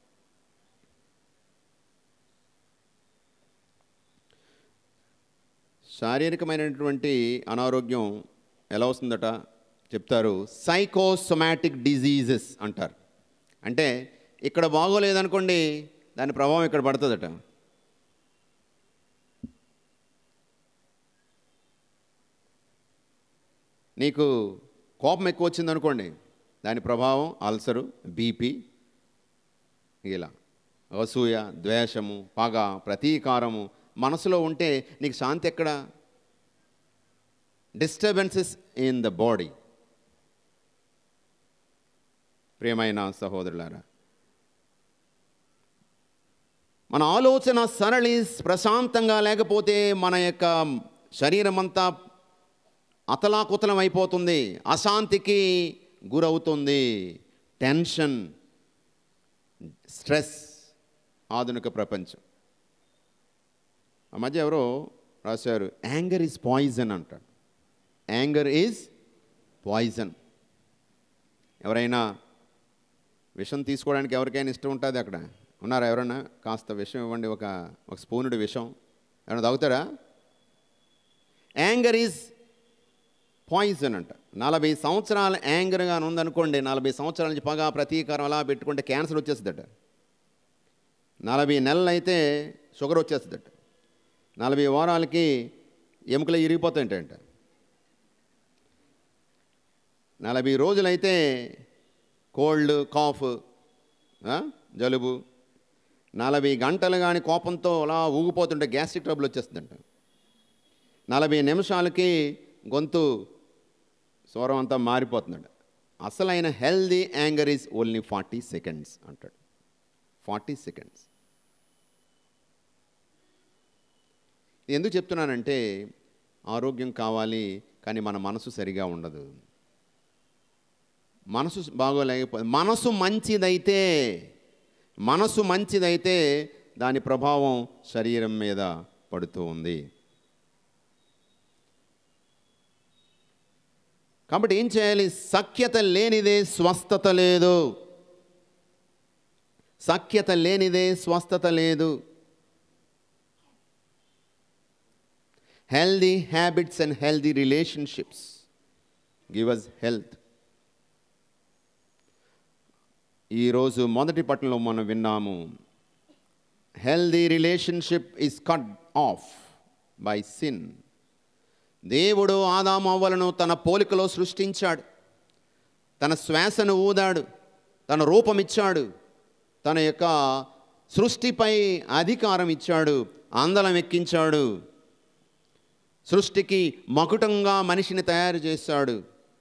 శారీరకమైనటువంటి అనారోగ్యం ఎలా వస్తుందట చెప్తారు సైకోసొమాటిక్ డిజీజెస్ అంటారు అంటే ఇక్కడ బాగోలేదనుకోండి దాని ప్రభావం ఇక్కడ పడుతుందట నీకు కోపం ఎక్కువ వచ్చిందనుకోండి దాని ప్రభావం అల్సరు బీపీ ఇలా అసూయ ద్వేషము పగ ప్రతీకారము మనసులో ఉంటే నీకు శాంతి ఎక్కడ డిస్టర్బెన్సెస్ ఇన్ ద బాడీ ప్రియమైన సహోదరులారా మన ఆలోచన సరళి ప్రశాంతంగా లేకపోతే మన యొక్క శరీరం అంతా అతలాకుతలం అయిపోతుంది అశాంతికి గురవుతుంది టెన్షన్ స్ట్రెస్ ఆధునిక ప్రపంచం ఆ మధ్య ఎవరో రాశారు యాంగర్ ఈజ్ పాయిజన్ అంటాడు యాంగర్ ఈజ్ పాయిజన్ ఎవరైనా విషం తీసుకోవడానికి ఎవరికైనా ఇష్టం ఉంటుంది అక్కడ ఉన్నారా ఎవరైనా కాస్త విషం ఇవ్వండి ఒక ఒక స్పూనుడు విషం ఎవరైనా తాగుతారా యాంగర్ ఈజ్ పాయిజన్ అంట నలభై సంవత్సరాల యాంగర్గా ఉందనుకోండి నలభై సంవత్సరాల నుంచి పగ ప్రతీకారం అలా పెట్టుకుంటే క్యాన్సర్ వచ్చేస్తుందట నలభై నెలలు అయితే షుగర్ వచ్చేస్తుందట నలభై వారాలకి ఎముకలు ఇరిగిపోతాయంట నలభై రోజులైతే కోల్డ్ కాఫ్ ఆ, జలుబు నలభై గంటలు కానీ కోపంతో అలా ఊగిపోతుంటే గ్యాస్ట్రిక్ ట్రబుల్ వచ్చేస్తుందంట నలభై నిమిషాలకి గొంతు స్వరం అంతా మారిపోతున్నాడు అసలైన healthy anger is only forty seconds అంటాడు ఫార్టీ సెకండ్స్ ఎందుకు చెప్తున్నానంటే ఆరోగ్యం కావాలి కానీ మన మనసు సరిగా ఉండదు మనసు బాగోలేకపోతే మనసు మంచిదైతే మనసు మంచిదైతే దాని ప్రభావం శరీరం మీద పడుతూ ఉంది కాబట్టి ఏం చేయాలి సఖ్యత లేనిదే స్వస్థత లేదు సఖ్యత లేనిదే స్వస్థత లేదు healthy habits and healthy relationships give us health ఈరోజు మొదటి పట్టణంలో మనం విన్నాము healthy relationship is cut off by sin దేవుడు ఆదాము అవ్వలను తన పోలికలో సృష్టించాడు తన శ్వాసను ఊదాడు తన రూపం ఇచ్చాడు తన యొక్క సృష్టిపై అధికారం ఇచ్చాడు అందలం ఎక్కించాడు సృష్టికి మకుటంగా మనిషిని తయారు చేశాడు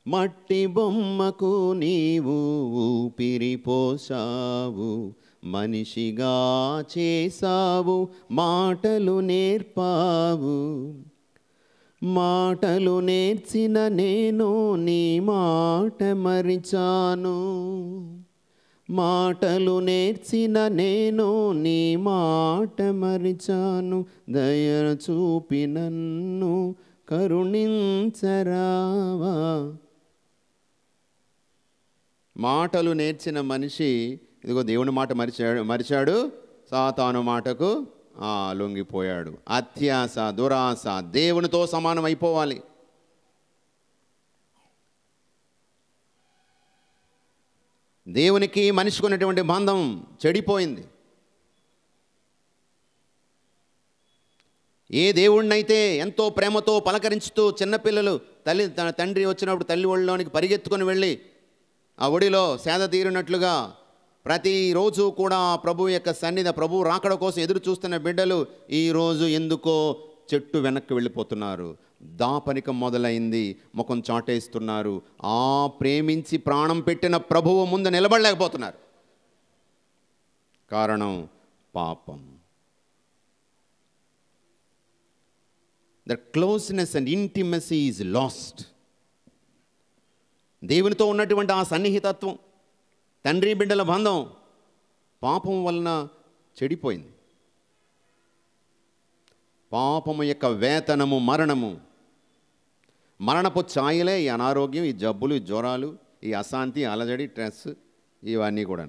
మట్టి బొమ్మకు నీవు ఊపిరి పోసావు మనిషిగా చేసావు మాటలు నేర్పావు మాటలు నేర్చిన నేను నీ మాట మరిచాను మాటలు నేర్చిన నేను నీ మాట మరిచాను దయ చూపి నన్ను కరుణించరావా మాటలు నేర్చిన మనిషి ఇదిగో దేవుని మాట మరిచాడు మరిచాడు సాతాను మాటకు ఆ, లొంగిపోయాడు అత్యాస దురాశ దేవునితో సమానం అయిపోవాలి దేవునికి మనిషికి ఉన్నటువంటి బంధం చెడిపోయింది ఏ దేవుణ్ణైతే ఎంతో ప్రేమతో పలకరించుతూ చిన్నపిల్లలు తల్లి తన తండ్రి వచ్చినప్పుడు తల్లి ఒడిలోనికి పరిగెత్తుకొని వెళ్ళి ఆ ఒడిలో సేద తీరినట్లుగా ప్రతిరోజు కూడా ప్రభు యొక్క సన్నిధి ప్రభు రాకడ కోసం ఎదురు చూస్తున్న బిడ్డలు ఈరోజు ఎందుకో చెట్టు వెనక్కి వెళ్ళిపోతున్నారు దాపనికం మొదలైంది ముఖం చాటేస్తున్నారు ఆ ప్రేమించి ప్రాణం పెట్టిన ప్రభువు ముందు నిలబడలేకపోతున్నారు కారణం పాపం the closeness and intimacy is lost దేవునితో ఉన్నటువంటి ఆ సన్నిహితత్వం తండ్రి బిడ్డల బంధం పాపం వలన చెడిపోయింది పాపము యొక్క వేతనము మరణము మరణపు ఛాయలే ఈ అనారోగ్యం ఈ జబ్బులు ఈ జ్వరాలు ఈ అశాంతి అలజడి స్ట్రెస్ ఇవన్నీ కూడా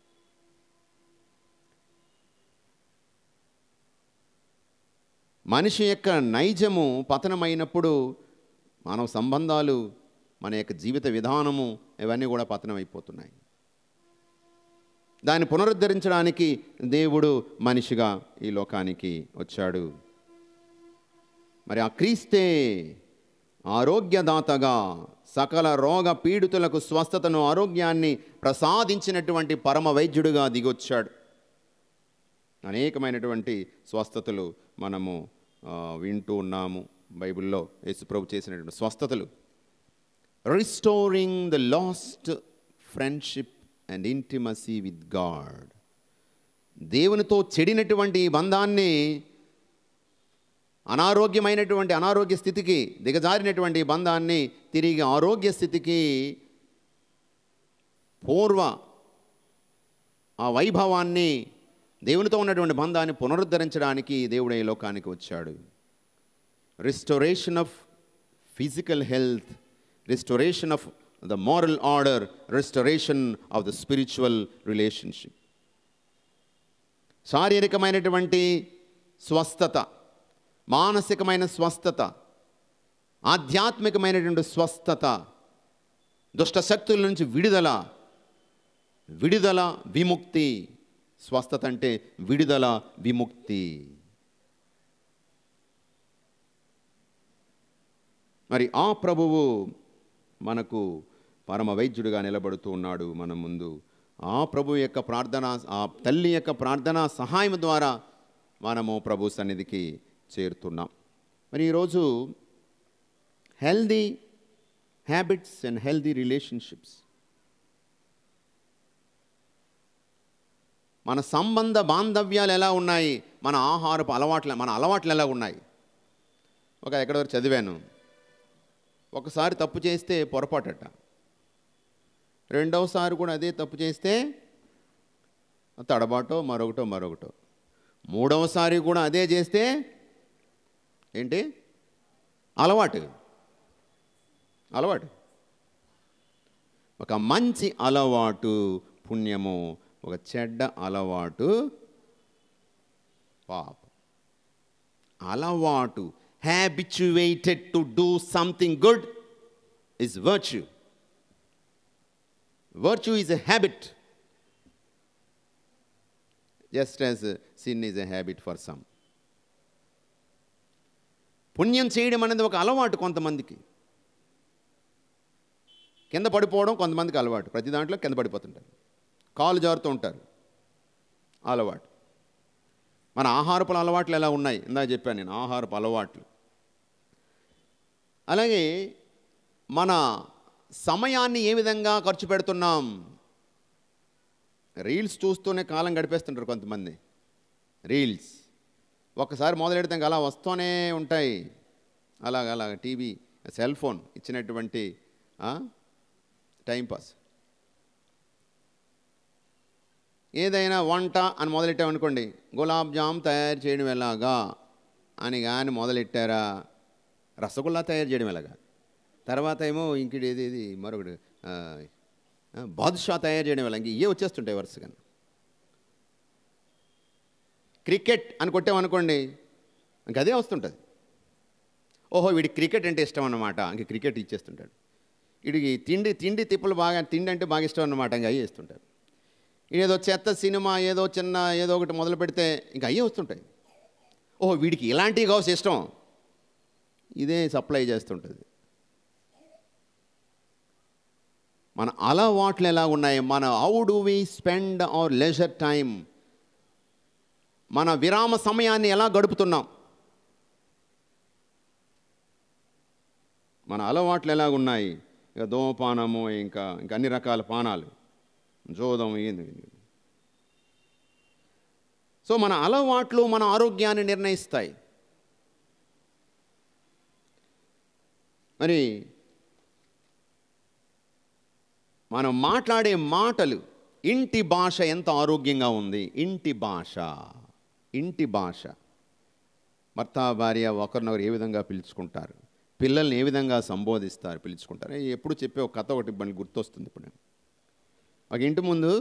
మనిషి యొక్క నైజము పతనమైనప్పుడు మానవ సంబంధాలు మన యొక్క జీవిత విధానము ఇవన్నీ కూడా పతనం అయిపోతున్నాయి దాన్ని పునరుద్ధరించడానికి దేవుడు మనిషిగా ఈ లోకానికి వచ్చాడు మరి ఆ క్రీస్తే ఆరోగ్యదాతగా సకల రోగ పీడితులకు స్వస్థతను ఆరోగ్యాన్ని ప్రసాదించినటువంటి పరమ వైద్యుడిగా దిగొచ్చాడు అనేకమైనటువంటి స్వస్థతలు మనము ఆ, వింటూ ఉన్నాము బైబిల్లో యేసుప్రభు చేసినటువంటి స్వస్థతలు restoring the lost friendship and intimacy with God దేవునితో చెడినటువంటి ఈ బంధాన్ని అనారోగ్యమైనటువంటి అనారోగ్య స్థితికి దిగజారినటువంటి ఈ బంధాన్ని తిరిగి ఆరోగ్య స్థితికి పూర్వ ఆ వైభవాన్ని దేవునితో ఉన్నటువంటి బంధాన్ని పునరుద్ధరించడానికి దేవుడు ఈ లోకానికి వచ్చాడు restoration of physical health restoration of the moral order restoration of the spiritual relationship శారీరకమైనటువంటి స్వస్థత మానసికమైన స్వస్థత ఆధ్యాత్మికమైనటువంటి స్వస్థత దుష్ట శక్తుల నుంచి విడుదల విడుదల విముక్తి స్వస్థత అంటే విడుదల విముక్తి మరి ఆ ప్రభువు మనకు పరమ వైద్యుడిగా నిలబడుతూ ఉన్నాడు మన ముందు ఆ ప్రభు యొక్క ప్రార్థన ఆ తల్లి యొక్క ప్రార్థన సహాయం ద్వారా మనము ప్రభు సన్నిధికి చేరుతున్నాం మరి ఈరోజు healthy habits and healthy relationships మన సంబంధ బాంధవ్యాలు ఎలా ఉన్నాయి మన ఆహారపు అలవాట్లు మన అలవాట్లు ఎలా ఉన్నాయి ఒక ఎక్కడ వరకు చదివాను ఒకసారి తప్పు చేస్తే పొరపాటట రెండవసారి కూడా అదే తప్పు చేస్తే తడబాటో మరొకటో మరొకటో మూడవసారి కూడా అదే చేస్తే ఏంటి అలవాటు అలవాటు ఒక మంచి అలవాటు పుణ్యము ఒక చెడ్డ అలవాటు పాపం అలవాటు habituated to do something good is virtue virtue is a habit just as sin is a habit for some పుణ్యం చేయడం అనేది ఒక అలవాటు కొంతమందికి కింద పడిపోవడం కొంతమందికి అలవాటు ప్రతి దాంట్లో కింద పడిపోతుంటారు కాలు జారుతూ ఉంటారు అలవాటు మన ఆహారపు అలవాట్లు ఎలా ఉన్నాయి ఇందాక చెప్పాను నేను ఆహారపు అలవాట్లు అలాగే మన సమయాన్ని ఏ విధంగా ఖర్చు పెడుతున్నాం రీల్స్ చూస్తూనే కాలం గడిపేస్తుంటారు కొంతమంది రీల్స్ ఒక్కసారి మొదలెడితే ఇంకా అలా వస్తూనే ఉంటాయి అలాగ అలాగ టీవీ సెల్ ఫోన్ ఇచ్చినటువంటి ఆ, టైంపాస్ ఏదైనా వంట అని మొదలెట్టామనుకోండి గులాబ్ జామ్ తయారు చేయడం ఎలాగా అని కానీ మొదలెట్టారా రసగుల్లా తయారు చేయడం ఎలాగా తర్వాత ఏమో ఇంకటి ఏది ఇది మరొకటి ఆ, ఆ, బాదుషా తయారు చేయడం ఎలా ఇంక ఇవే వచ్చేస్తుంటాయి వరుసగా క్రికెట్ అని కొట్టామనుకోండి ఇంక అదే వస్తుంటుంది ఓహో వీడికి క్రికెట్ అంటే ఇష్టం అన్నమాట ఇంక క్రికెట్ ఇచ్చేస్తుంటాడు వీడికి తిండి తిండి తిప్పులు బాగా తిండి అంటే బాగా ఇష్టం అన్నమాట ఇంకా అయ్యే ఇస్తుంటాడు ఏదో చెత్త సినిమా ఏదో చిన్న ఏదో ఒకటి మొదలు పెడితే ఇంకా అయ్యే వస్తుంటాయి ఓహో వీడికి ఇలాంటివి కావచ్చు ఇష్టం ఇదే సప్లై చేస్తుంటుంది మన అలవాట్లు ఎలా ఉన్నాయి మన how do we spend our leisure time మన విరామ సమయాన్ని ఎలా గడుపుతున్నాం మన అలవాట్లు ఎలా ఉన్నాయి ఇక ధూమపానము ఇంకా ఇంకా అన్ని రకాల పానాలు జోదం ఏంది సో మన అలవాట్లు మన ఆరోగ్యాన్ని నిర్ణయిస్తాయి మరి మనం మాట్లాడే మాటలు ఇంటి భాష ఎంత ఆరోగ్యంగా ఉంది ఇంటి భాష ఇంటి భాష భర్త భార్య ఒకరినొకరు ఏ విధంగా పిలుచుకుంటారు పిల్లల్ని ఏ విధంగా సంబోధిస్తారు పిలుచుకుంటారు ఏ- ఎప్పుడు చెప్పే ఒక కథ ఒకటి మనకి గుర్తొస్తుంది ఇప్పుడు నాకు. ఒక ఇంటి ముందు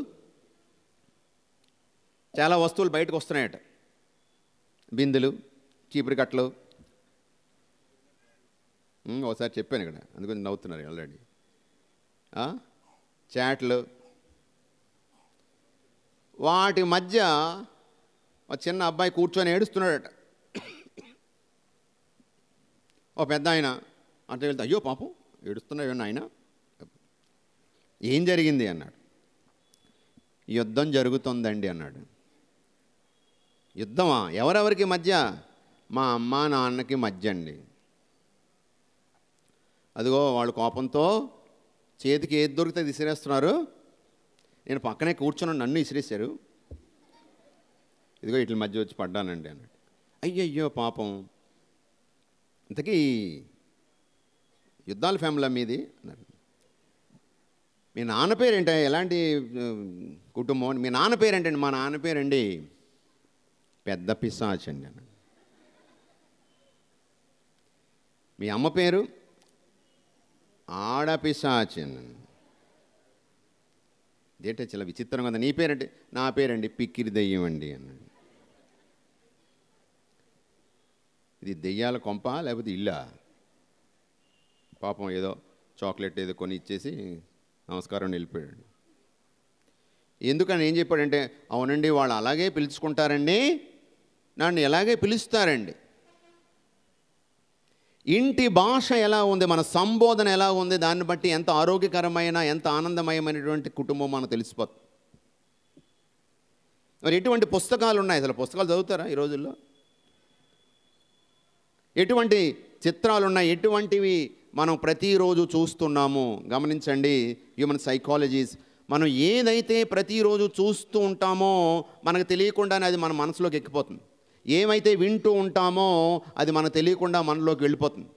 చాలా వస్తువులు బయటకు వస్తున్నాయట బిందెలు చీపురు కట్టలు ఉమ్, ఒకసారి చెప్పాను ఇక్కడ అందుకని నవ్వుతున్నారు ఆల్రెడీ చాట్లు వాటి మధ్య ఒక చిన్న అబ్బాయి కూర్చొని ఏడుస్తున్నాడట ఓ పెద్ద ఆయన అంటే వెళ్తే అయ్యో పాపం ఏడుస్తున్నాయో ఆయన ఏం జరిగింది అన్నాడు యుద్ధం జరుగుతుందండి అన్నాడు యుద్ధమా ఎవరెవరికి మధ్య మా అమ్మ నాన్నకి మధ్య అండి అదిగో వాళ్ళు కోపంతో చేతికి ఏది దొరికితే అది విసిరేస్తున్నారు నేను పక్కనే కూర్చున్నాను నన్ను విసిరేశారు ఇదిగో వీటి మధ్య వచ్చి పడ్డానండి అన్నాడు అయ్యయ్యో పాపం ఇంతకీ యుద్ధాల ఫ్యామిలీ మీది అన్నాడు మీ నాన్న పేరేంటి ఎలాంటి ఆ, కుటుంబం మీ నాన్న పేరేంటండి మా నాన్న పేరండి పెద్ద పిశాచ్ అండి అన్నాడు మీ అమ్మ పేరు ఆడపిశాచ్ అన్నాడు ఇదేంటే చాలా విచిత్రంగా ఉంది నీ పేరంటే నా పేరండి పిక్కిరి దెయ్యం అండి అన్నాడు ఇది దెయ్యాల కొంప లేకపోతే ఇల్లా పాపం ఏదో చాక్లెట్ ఏదో కొని ఇచ్చేసి నమస్కారం అని వెళ్ళిపోయాడు ఎందుకని ఏం చెప్పాడంటే అవునండి వాళ్ళు అలాగే పిలుచుకుంటారండి నన్ను ఎలాగే పిలుస్తారండి ఇంటి భాష ఎలా ఉంది మన సంబోధన ఎలా ఉంది దాన్ని బట్టి ఎంత ఆరోగ్యకరమైన ఎంత ఆనందమయమైనటువంటి కుటుంబం మనకు తెలిసిపోతుంది మరి ఎటువంటి పుస్తకాలు ఉన్నాయి అసలు పుస్తకాలు చదువుతారా ఈ రోజుల్లో ఎటువంటి చిత్రాలు ఉన్నాయి ఎటువంటివి మనం ప్రతిరోజు చూస్తున్నాము గమనించండి హ్యూమన్ సైకాలజీస్ మనం ఏదైతే ప్రతిరోజు చూస్తూ ఉంటామో మనకు తెలియకుండానే అది మన మనసులోకి ఎక్కిపోతుంది ఏమైతే వింటూ ఉంటామో అది మనకు తెలియకుండా మనలోకి వెళ్ళిపోతుంది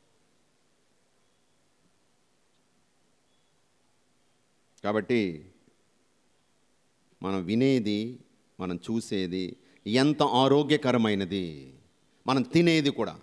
కాబట్టి మనం వినేది మనం చూసేది ఎంత ఆరోగ్యకరమైనది మనం తినేది కూడా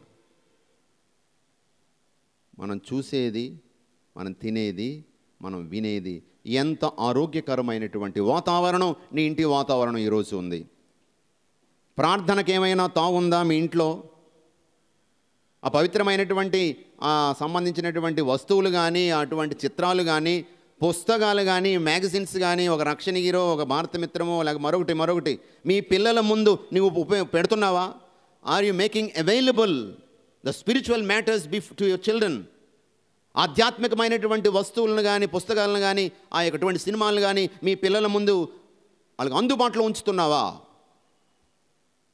మనం చూసేది మనం తినేది మనం వినేది ఎంత ఆరోగ్యకరమైనటువంటి వాతావరణం నీ ఇంటి వాతావరణం ఈరోజు ఉంది ప్రార్థనకి ఏమైనా తావుందా మీ ఇంట్లో ఆ పవిత్రమైనటువంటి ఆ సంబంధించినటువంటి వస్తువులు కానీ అటువంటి చిత్రాలు కానీ పుస్తకాలు కానీ మ్యాగజైన్స్ కానీ ఒక రక్షణ హీరో ఒక భారత మిత్రమో లేక మరొకటి మరొకటి మీ పిల్లల ముందు నువ్వు ఉపయోగ పెడుతున్నావా are you making available the spiritual matters before to your children ఆధ్యాత్మికమైనటువంటి వస్తువులను కానీ పుస్తకాలను కానీ ఆ యొక్కటువంటి సినిమాలను కానీ మీ పిల్లల ముందు వాళ్ళకి అందుబాటులో ఉంచుతున్నావా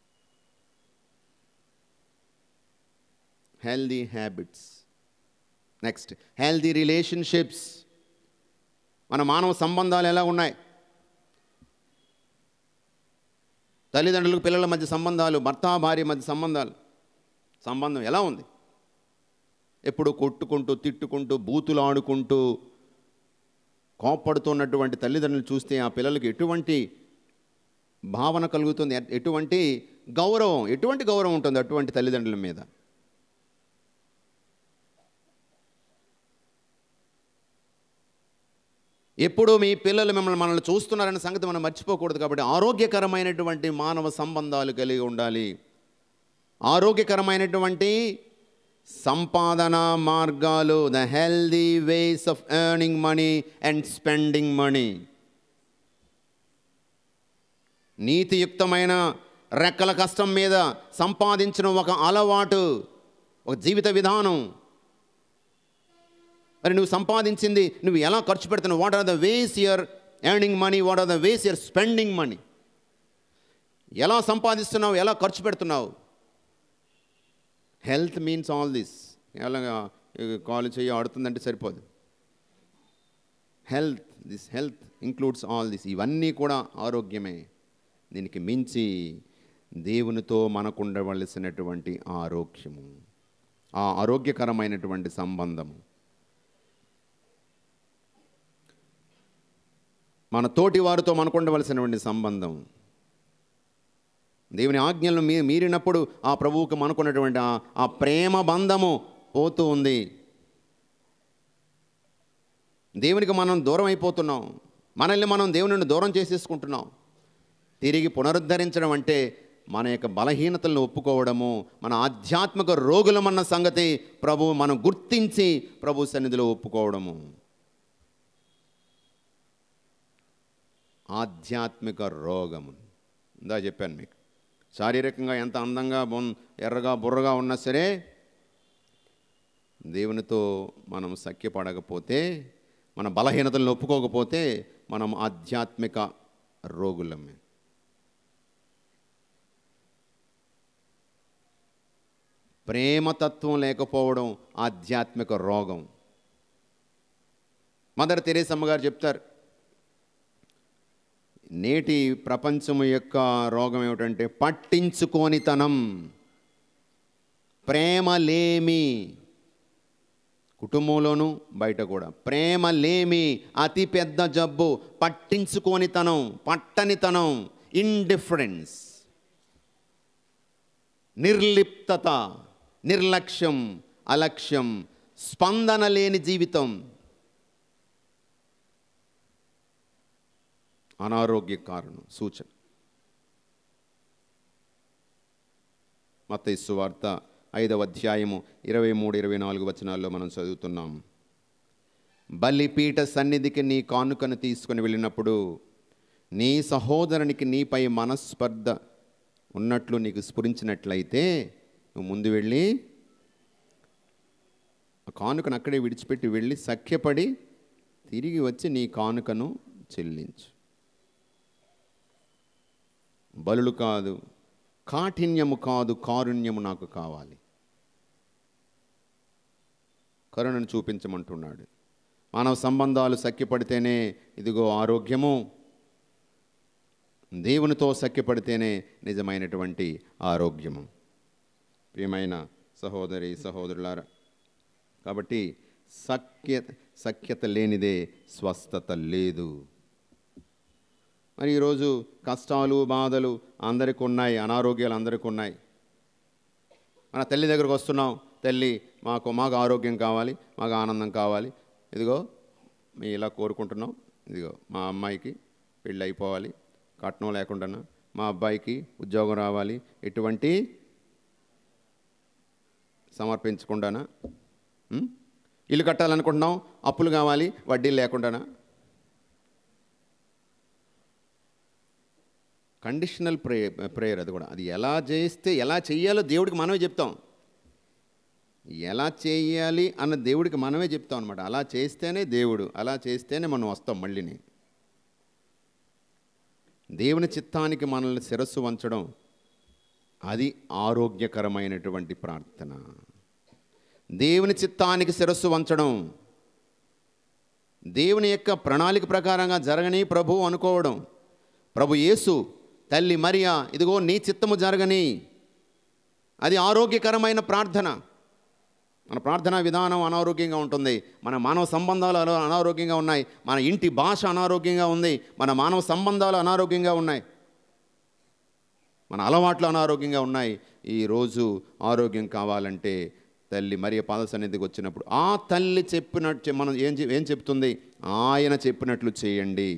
healthy habits next healthy relationships మన మానవ సంబంధాలు ఎలా ఉన్నాయి తల్లిదండ్రులకు పిల్లల మధ్య సంబంధాలు భర్త భార్య మధ్య సంబంధాలు సంబంధం ఎలా ఉంది ఎప్పుడు కొట్టుకుంటూ తిట్టుకుంటూ బూతులు ఆడుకుంటూ కోప్పడుతున్నటువంటి తల్లిదండ్రులు చూస్తే ఆ పిల్లలకి ఎటువంటి భావన కలుగుతుంది ఎట్- ఎటువంటి గౌరవం ఎటువంటి గౌరవం ఉంటుంది అటువంటి తల్లిదండ్రుల మీద ఎప్పుడు మీ పిల్లలు మిమ్మల్ని మనల్ని చూస్తున్నారనే సంగతి మనం మర్చిపోకూడదు కాబట్టి ఆరోగ్యకరమైనటువంటి మానవ సంబంధాలు కలిగి ఉండాలి ఆరోగ్యకరమైనటువంటి సంపాదన మార్గాలు the healthy ways of earning money and spending money నీతియుక్తమైన రెక్కల కష్టం మీద సంపాదించిన ఒక అలవాటు ఒక జీవిత విధానం మరి నువ్వు సంపాదించింది నువ్వు ఎలా ఖర్చు పెడుతున్నావు what are the ways your earning money what are the ways your spending money ఎలా సంపాదిస్తున్నావు ఎలా ఖర్చు పెడుతున్నావు హెల్త్ మీన్స్ ఆల్ దిస్ ఎలాగా కాలు చెయ్యి ఆడుతుందంటే సరిపోదు health this health includes all this ఇవన్నీ కూడా ఆరోగ్యమే దీనికి మించి దేవునితో మనకు ఉండవలసినటువంటి ఆరోగ్యము ఆ ఆరోగ్యకరమైనటువంటి సంబంధము మన తోటి వారితో మనకు ఉండవలసినటువంటి సంబంధం దేవుని ఆజ్ఞలను మీ మీరినప్పుడు ఆ ప్రభువుకి మనకున్నటువంటి ఆ- ఆ ప్రేమ బంధము పోతూ ఉంది దేవునికి మనం దూరం అయిపోతున్నాం మనల్ని మనం దేవుని నుండి దూరం చేసేసుకుంటున్నాం తిరిగి పునరుద్ధరించడం అంటే మన యొక్క బలహీనతలను ఒప్పుకోవడము మన ఆధ్యాత్మిక రోగులమన్న సంగతి ప్రభు మనం గుర్తించి ప్రభు సన్నిధిలో ఒప్పుకోవడము ఆధ్యాత్మిక రోగము ఇందా చెప్పాను మీకు శారీరకంగా ఎంత అందంగా బొన్ ఎర్రగా బుర్రగా ఉన్నా సరే దేవునితో మనం సఖ్యపడకపోతే మన బలహీనతలను ఒప్పుకోకపోతే మనం ఆధ్యాత్మిక రోగులమే ప్రేమతత్వం లేకపోవడం ఆధ్యాత్మిక రోగం మదర్ తెరేసమ్మ గారు చెప్తారు నేటి ప్రపంచం యొక్క రోగం ఏమిటంటే పట్టించుకోనితనం ప్రేమ లేమి కుటుంబంలోనూ బయట కూడా ప్రేమ లేమి అతి పెద్ద జబ్బు పట్టించుకోనితనం పట్టనితనం ఇండిఫరెన్స్ నిర్లిప్తత నిర్లక్ష్యం అలక్ష్యం స్పందన లేని జీవితం అనారోగ్య కారణం సూచన మత్తయి వార్త ఐదవ అధ్యాయము ఇరవై మూడు ఇరవై నాలుగు వచనాల్లో మనం చదువుతున్నాం బలిపీఠ సన్నిధికి నీ కానుకను తీసుకుని వెళ్ళినప్పుడు నీ సహోదరునికి నీపై మనస్పర్ధ ఉన్నట్లు నీకు స్ఫురించినట్లయితే నువ్వు ముందు వెళ్ళి ఆ కానుకను అక్కడే విడిచిపెట్టి వెళ్ళి సఖ్యపడి తిరిగి వచ్చి నీ కానుకను చెల్లించు బలులు కాదు కాఠిన్యము కాదు కారుణ్యము నాకు కావాలి కరుణను చూపించమంటున్నాడు మానవ సంబంధాలు సఖ్యపడితేనే ఇదిగో ఆరోగ్యము దేవునితో సఖ్యపడితేనే నిజమైనటువంటి ఆరోగ్యము ప్రియమైన సహోదరి సహోదరులారా కాబట్టి సఖ్య సఖ్యత లేనిదే స్వస్థత లేదు మరి ఈరోజు కష్టాలు బాధలు అందరికి ఉన్నాయి అనారోగ్యాలు అందరికి ఉన్నాయి మన తల్లి దగ్గరకు వస్తున్నాం తల్లి మాకు మాకు ఆరోగ్యం కావాలి మాకు ఆనందం కావాలి ఇదిగో మేము ఇలా కోరుకుంటున్నాం ఇదిగో మా అమ్మాయికి పెళ్ళి అయిపోవాలి కట్నం లేకుండా మా అబ్బాయికి ఉద్యోగం రావాలి ఎటువంటి సమర్పించకుండానా ఉం? ఇల్లు కట్టాలనుకుంటున్నాం అప్పులు కావాలి వడ్డీ లేకుండానా కండిషనల్ ప్రే ప్రేయర్ అది కూడా అది ఎలా చేస్తే ఎలా చెయ్యాలో దేవుడికి మనమే చెప్తాం ఎలా చేయాలి అన్న దేవుడికి మనమే చెప్తాం అనమాట అలా చేస్తేనే దేవుడు అలా చేస్తేనే మనం వస్తాం మళ్ళీని దేవుని చిత్తానికి మనల్ని శిరస్సు వంచడం అది ఆరోగ్యకరమైనటువంటి ప్రార్థన దేవుని చిత్తానికి శిరస్సు వంచడం దేవుని యొక్క ప్రణాళిక ప్రకారంగా జరగని ప్రభు అనుకోవడం ప్రభు యేసు తల్లి మరియా ఇదిగో నీ చిత్తము జరగని అది ఆరోగ్యకరమైన ప్రార్థన మన ప్రార్థనా విధానం అనారోగ్యంగా ఉంటుంది మన మానవ సంబంధాలు అనా- అనారోగ్యంగా ఉన్నాయి మన ఇంటి భాష అనారోగ్యంగా ఉంది మన మానవ సంబంధాలు అనారోగ్యంగా ఉన్నాయి మన అలవాట్లు అనారోగ్యంగా ఉన్నాయి ఈరోజు ఆరోగ్యం కావాలంటే తల్లి మరియ పాద సన్నిధికి వచ్చినప్పుడు ఆ తల్లి చెప్పినట్టు మనం ఏం చె- ఏం చెప్తుంది ఆయన చెప్పినట్లు చేయండి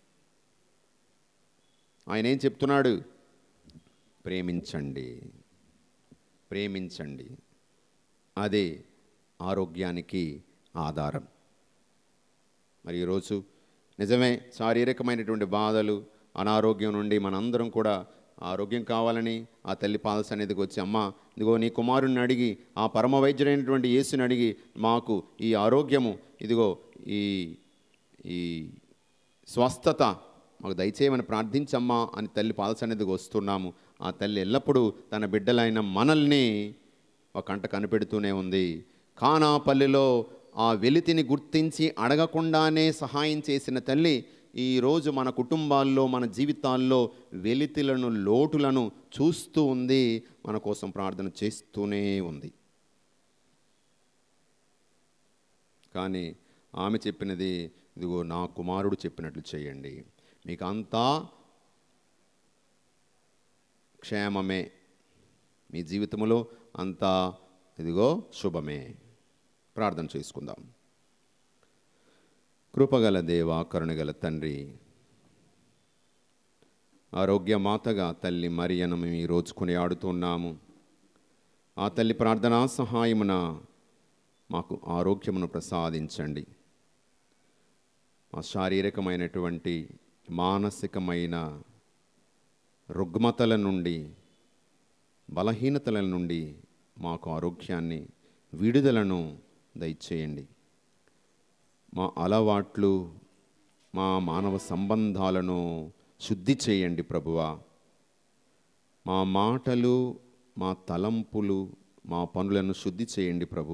ఆయన ఏం చెప్తున్నాడు ప్రేమించండి ప్రేమించండి అదే ఆరోగ్యానికి ఆధారం మరి ఈరోజు నిజమే శారీరకమైనటువంటి బాధలు అనారోగ్యం నుండి మనందరం కూడా ఆరోగ్యం కావాలని ఆ తల్లి పాద సన్నిధికి వచ్చి అమ్మ ఇదిగో నీ కుమారుని అడిగి ఆ పరమ వైద్యుడైనటువంటి యేసుని అడిగి మాకు ఈ ఆరోగ్యము ఇదిగో ఈ ఈ స్వస్థత మాకు దయచేయమని ప్రార్థించమ్మా అని తల్లి పాద సన్నిధికి వస్తున్నాము ఆ తల్లి ఎల్లప్పుడూ తన బిడ్డలైన మనల్ని ఒక కంట కనిపెడుతూనే ఉంది కానాపల్లిలో ఆ వెలితిని గుర్తించి అడగకుండానే సహాయం చేసిన తల్లి ఈరోజు మన కుటుంబాల్లో మన జీవితాల్లో వెలితిలను లోటులను చూస్తూ ఉంది మన కోసం ప్రార్థన చేస్తూనే ఉంది కానీ ఆమె చెప్పినది ఇదిగో నా కుమారుడు చెప్పినట్లు చేయండి మీకు అంతా క్షేమమే మీ జీవితంలో అంతా ఇదిగో శుభమే ప్రార్థన చేసుకుందాం కృపగల దేవ కరుణగల తండ్రి ఆరోగ్య మాతగా తల్లి మరియను మేము ఈరోజు కొనియాడుతున్నాము ఆ తల్లి ప్రార్థనా సహాయమున మాకు ఆరోగ్యమును ప్రసాదించండి మా శారీరకమైనటువంటి మానసికమైన రుగ్మతల నుండి బలహీనతల నుండి మాకు ఆరోగ్యాన్ని విడుదలను దయచేయండి మా అలవాట్లు మా మానవ సంబంధాలను శుద్ధి చేయండి ప్రభువా మా మాటలు మా తలంపులు మా పనులను శుద్ధి చేయండి ప్రభు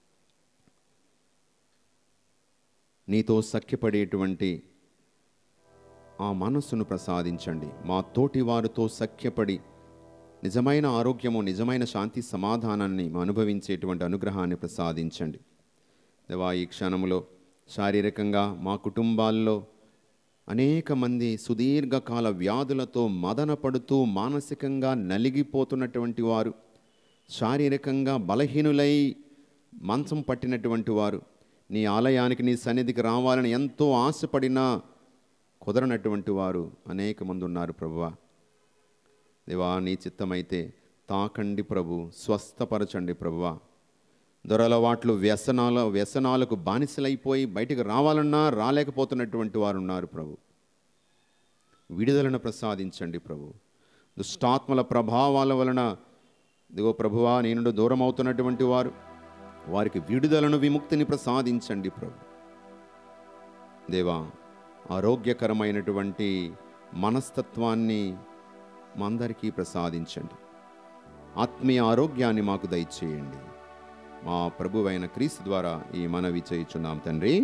నీతో సఖ్యపడేటువంటి ఆ మనస్సును ప్రసాదించండి మా తోటి వారితో సఖ్యపడి నిజమైన ఆరోగ్యము నిజమైన శాంతి సమాధానాన్ని మా అనుభవించేటువంటి అనుగ్రహాన్ని ప్రసాదించండి దేవా ఈ క్షణములో శారీరకంగా మా కుటుంబాల్లో అనేక మంది సుదీర్ఘకాల వ్యాధులతో మదన పడుతూ మానసికంగా నలిగిపోతున్నటువంటి వారు శారీరకంగా బలహీనులై మంచం పట్టినటువంటి వారు నీ ఆలయానికి నీ సన్నిధికి రావాలని ఎంతో ఆశపడినా కుదరనటువంటి వారు అనేక మంది ఉన్నారు ప్రభువా దేవా నీ చిత్తమైతే తాకండి ప్రభు స్వస్థపరచండి ప్రభువా దొరలవాట్లు వ్యసనాల వ్యసనాలకు బానిసలైపోయి బయటికి రావాలన్నా రాలేకపోతున్నటువంటి వారు ఉన్నారు ప్రభు విడుదలను ప్రసాదించండి ప్రభు దుష్టాత్మల ప్రభావాల వలన ఇదిగో ప్రభువా నీ నుండి దూరం అవుతున్నటువంటి వారు వారికి విడుదలను విముక్తిని ప్రసాదించండి ప్రభు దేవా ఆరోగ్యకరమైనటువంటి మనస్తత్వాన్ని మా అందరికీ ప్రసాదించండి ఆత్మీయ ఆరోగ్యాన్ని మాకు దయచేయండి మా ప్రభువైన క్రీస్తు ద్వారా ఈ మనవి చేయుచున్నాం తండ్రి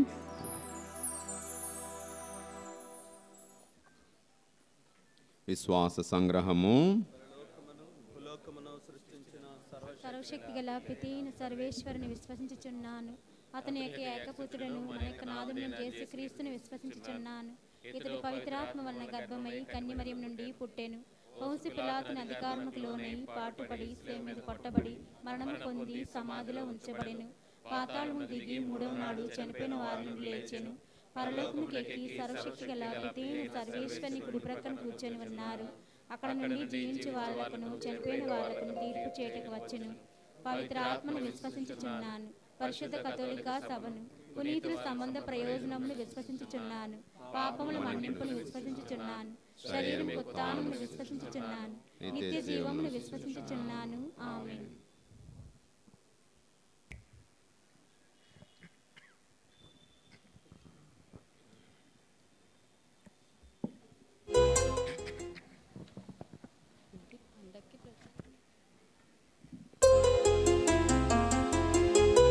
విశ్వాస సంగ్రహము సర్వశక్తి గల పితీను సర్వేశ్వరుని విశ్వసించుచున్నాను అతని యొక్క ఏకపుత్రుడను మన యొక్క నాదుని చేసి క్రీస్తుని విశ్వసించుచున్నాను ఇతడు పవిత్రాత్మ వలన గర్భమై కన్యమరియం నుండి పుట్టెను వంశీ పిలాతుని అధికారముకు లోనై పాటుపడి సేవ మీద కొట్టబడి మరణము పొంది సమాధిలో ఉంచబడెను పాతాళము దిగి మూడవ నాడు చనిపోయిన వారి నుండి లేచెను పరలోకముకి ఎక్కి సర్వశక్తి గల పితీను సర్వేశ్వరుని కుడి ప్రక్కన కూర్చొని ఉన్నారు అక్కడ నుండి జీవించే వాళ్ళకును చనిపోయిన వాళ్ళకును తీర్పు చేయటకు వచ్చెను పవిత్ర ఆత్మను విశ్వసించుచున్నాను పరిశుద్ధ కథోలిక సభను పునీతుల సంబంధ ప్రయోజనమును విశ్వసించుచున్నాను పాపముల మన్నింపును విశ్వసించుచున్నాను శరీరం ఉత్తానమును విశ్వసించుచున్నాను నిత్య జీవమును విశ్వసించుచున్నాను ఆమె పండక్కి ప్రతి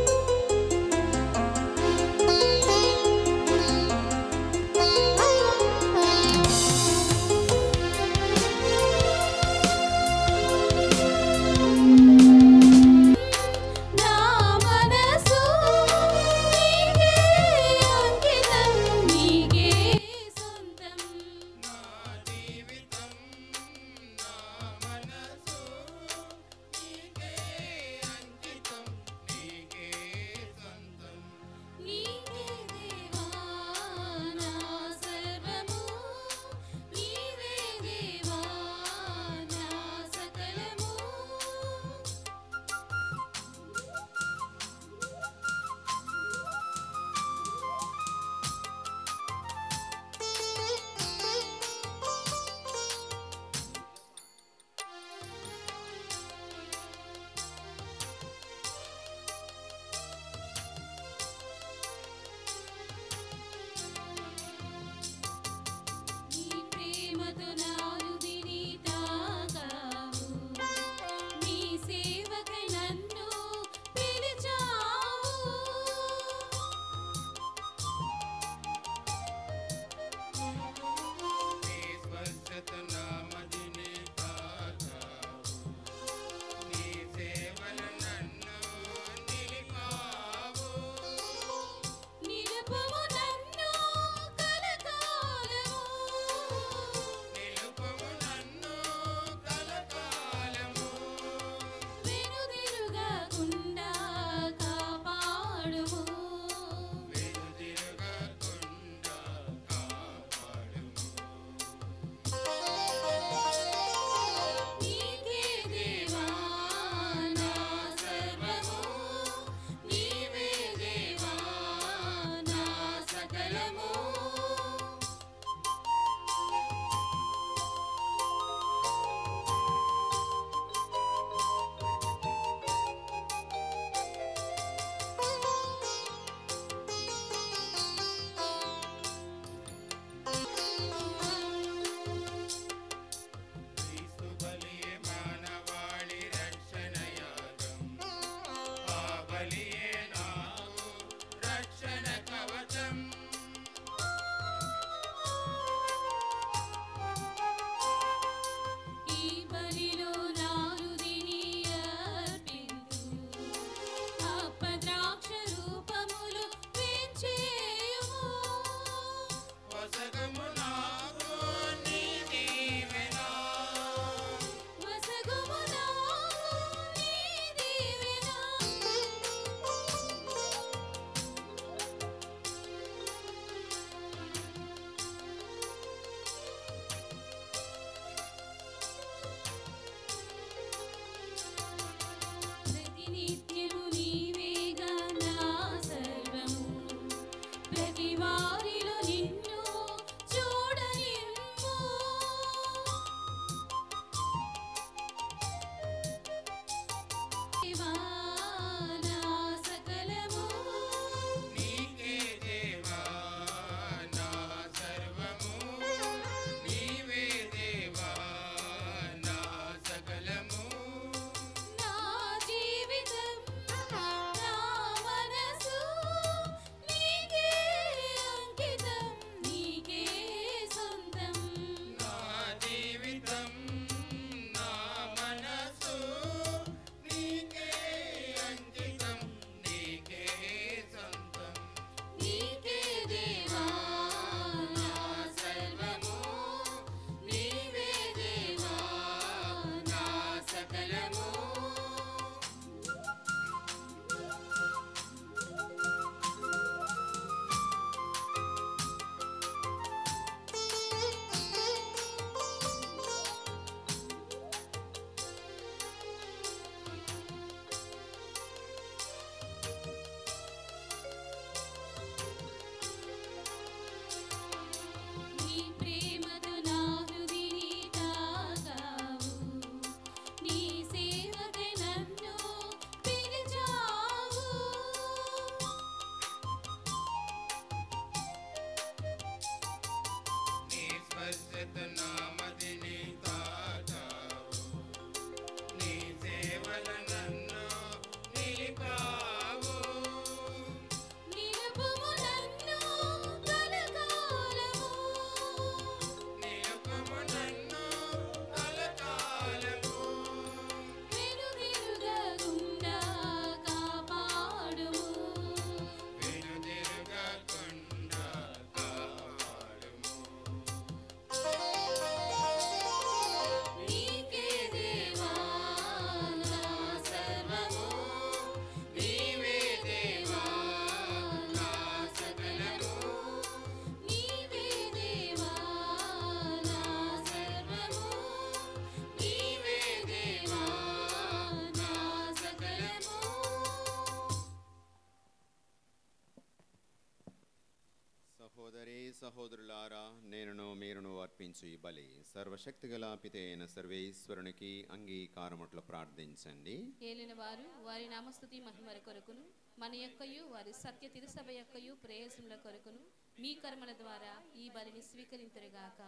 సహోదరులారా నేనును మీరును అర్పించు ఈ బలి సర్వశక్తిగల పితే అయిన సర్వేశ్వరునికి అంగీకారముట్ల ప్రార్థించండి ఏలిన వారు వారి నామస్తుతి మహిమల కొరకును మన యొక్కయు వారి సత్య తిరుసభ యొక్కయు ప్రేయసముల కొరకును మీ కర్మల ద్వారా ఈ బలిని స్వీకరింతురుగాక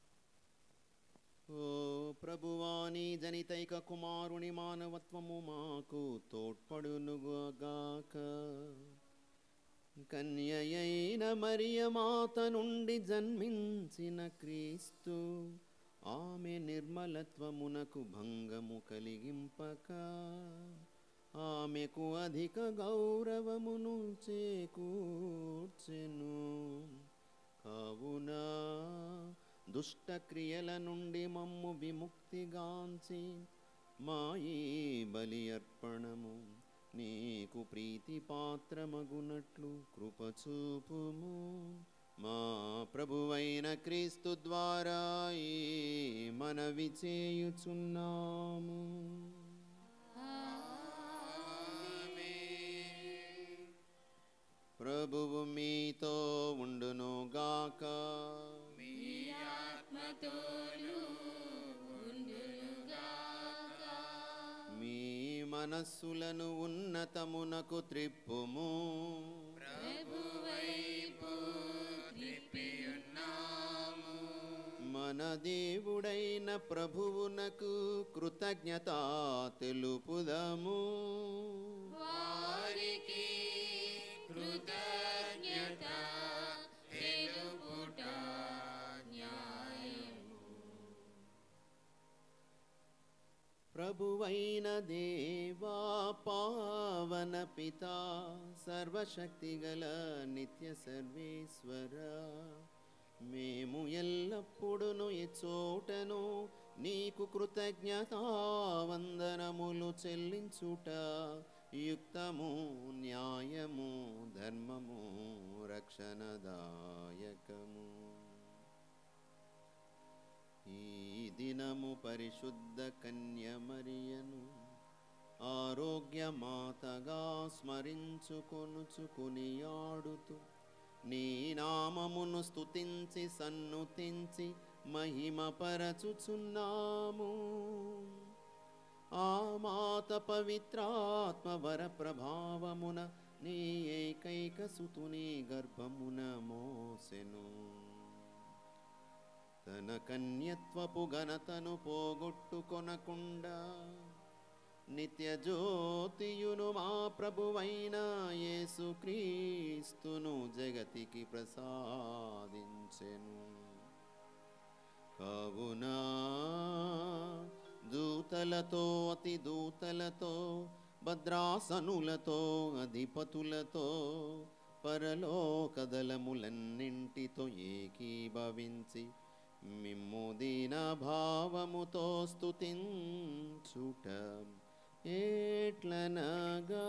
ఓ ప్రభువాని జనితైక కుమారుని మానవత్వము మాకు తోడ్పడునుగాక కన్యయైన మరియ మాత నుండి జన్మించిన క్రీస్తు ఆమె నిర్మలత్వమునకు భంగము కలిగింపక ఆమెకు అధిక గౌరవమును చేకూర్చెను కావున దుష్ట క్రియల నుండి మమ్ము విముక్తిగాంచి మా ఈ బలి అర్పణము నీకు ప్రీతి పాత్రమగునట్లు కృపచూపుము మా ప్రభువైన క్రీస్తు ద్వారా ఈ మనవి చేయుచున్నాము ప్రభువు మీతో ఉండునుగాక మీ మనస్సులను ఉన్నతమునకు త్రిప్పుము మన దేవుడైన ప్రభువునకు కృతజ్ఞత తెలుపుదము ప్రభువైన దేవా పావన పిత సర్వశక్తిగల నిత్య సర్వేశ్వర మేము ఎల్లప్పుడూ ఈ చోటను నీకు కృతజ్ఞతావందనములు చెల్లించుట యుక్తము న్యాయము ధర్మము రక్షణదాయకము ఈ దినము పరిశుద్ధ కన్యమరియను ఆరోగ్య మాతగా స్మరించుకొనుచుకుని ఆడుతూ నీ నామమును స్తుతించి సన్నుతించి మహిమపరచుచున్నాము ఆ మాత పవిత్రాత్మ వర ప్రభావమున నీ ఏకైక సుతుని గర్భమున మోసెను తన కన్యత్వపు ఘనతను పోగొట్టుకొనకుండా నిత్య జ్యోతియును మా ప్రభువైన యేసుక్రీస్తును జగతికి ప్రసాదించెను కావున దూతలతో అతి దూతలతో భద్రాసనులతో అధిపతులతో పరలోకదలములన్నింటితో ఏకీభవించి మిమ్ము దీన భావముతో స్తుతించుట ఏట్లనగా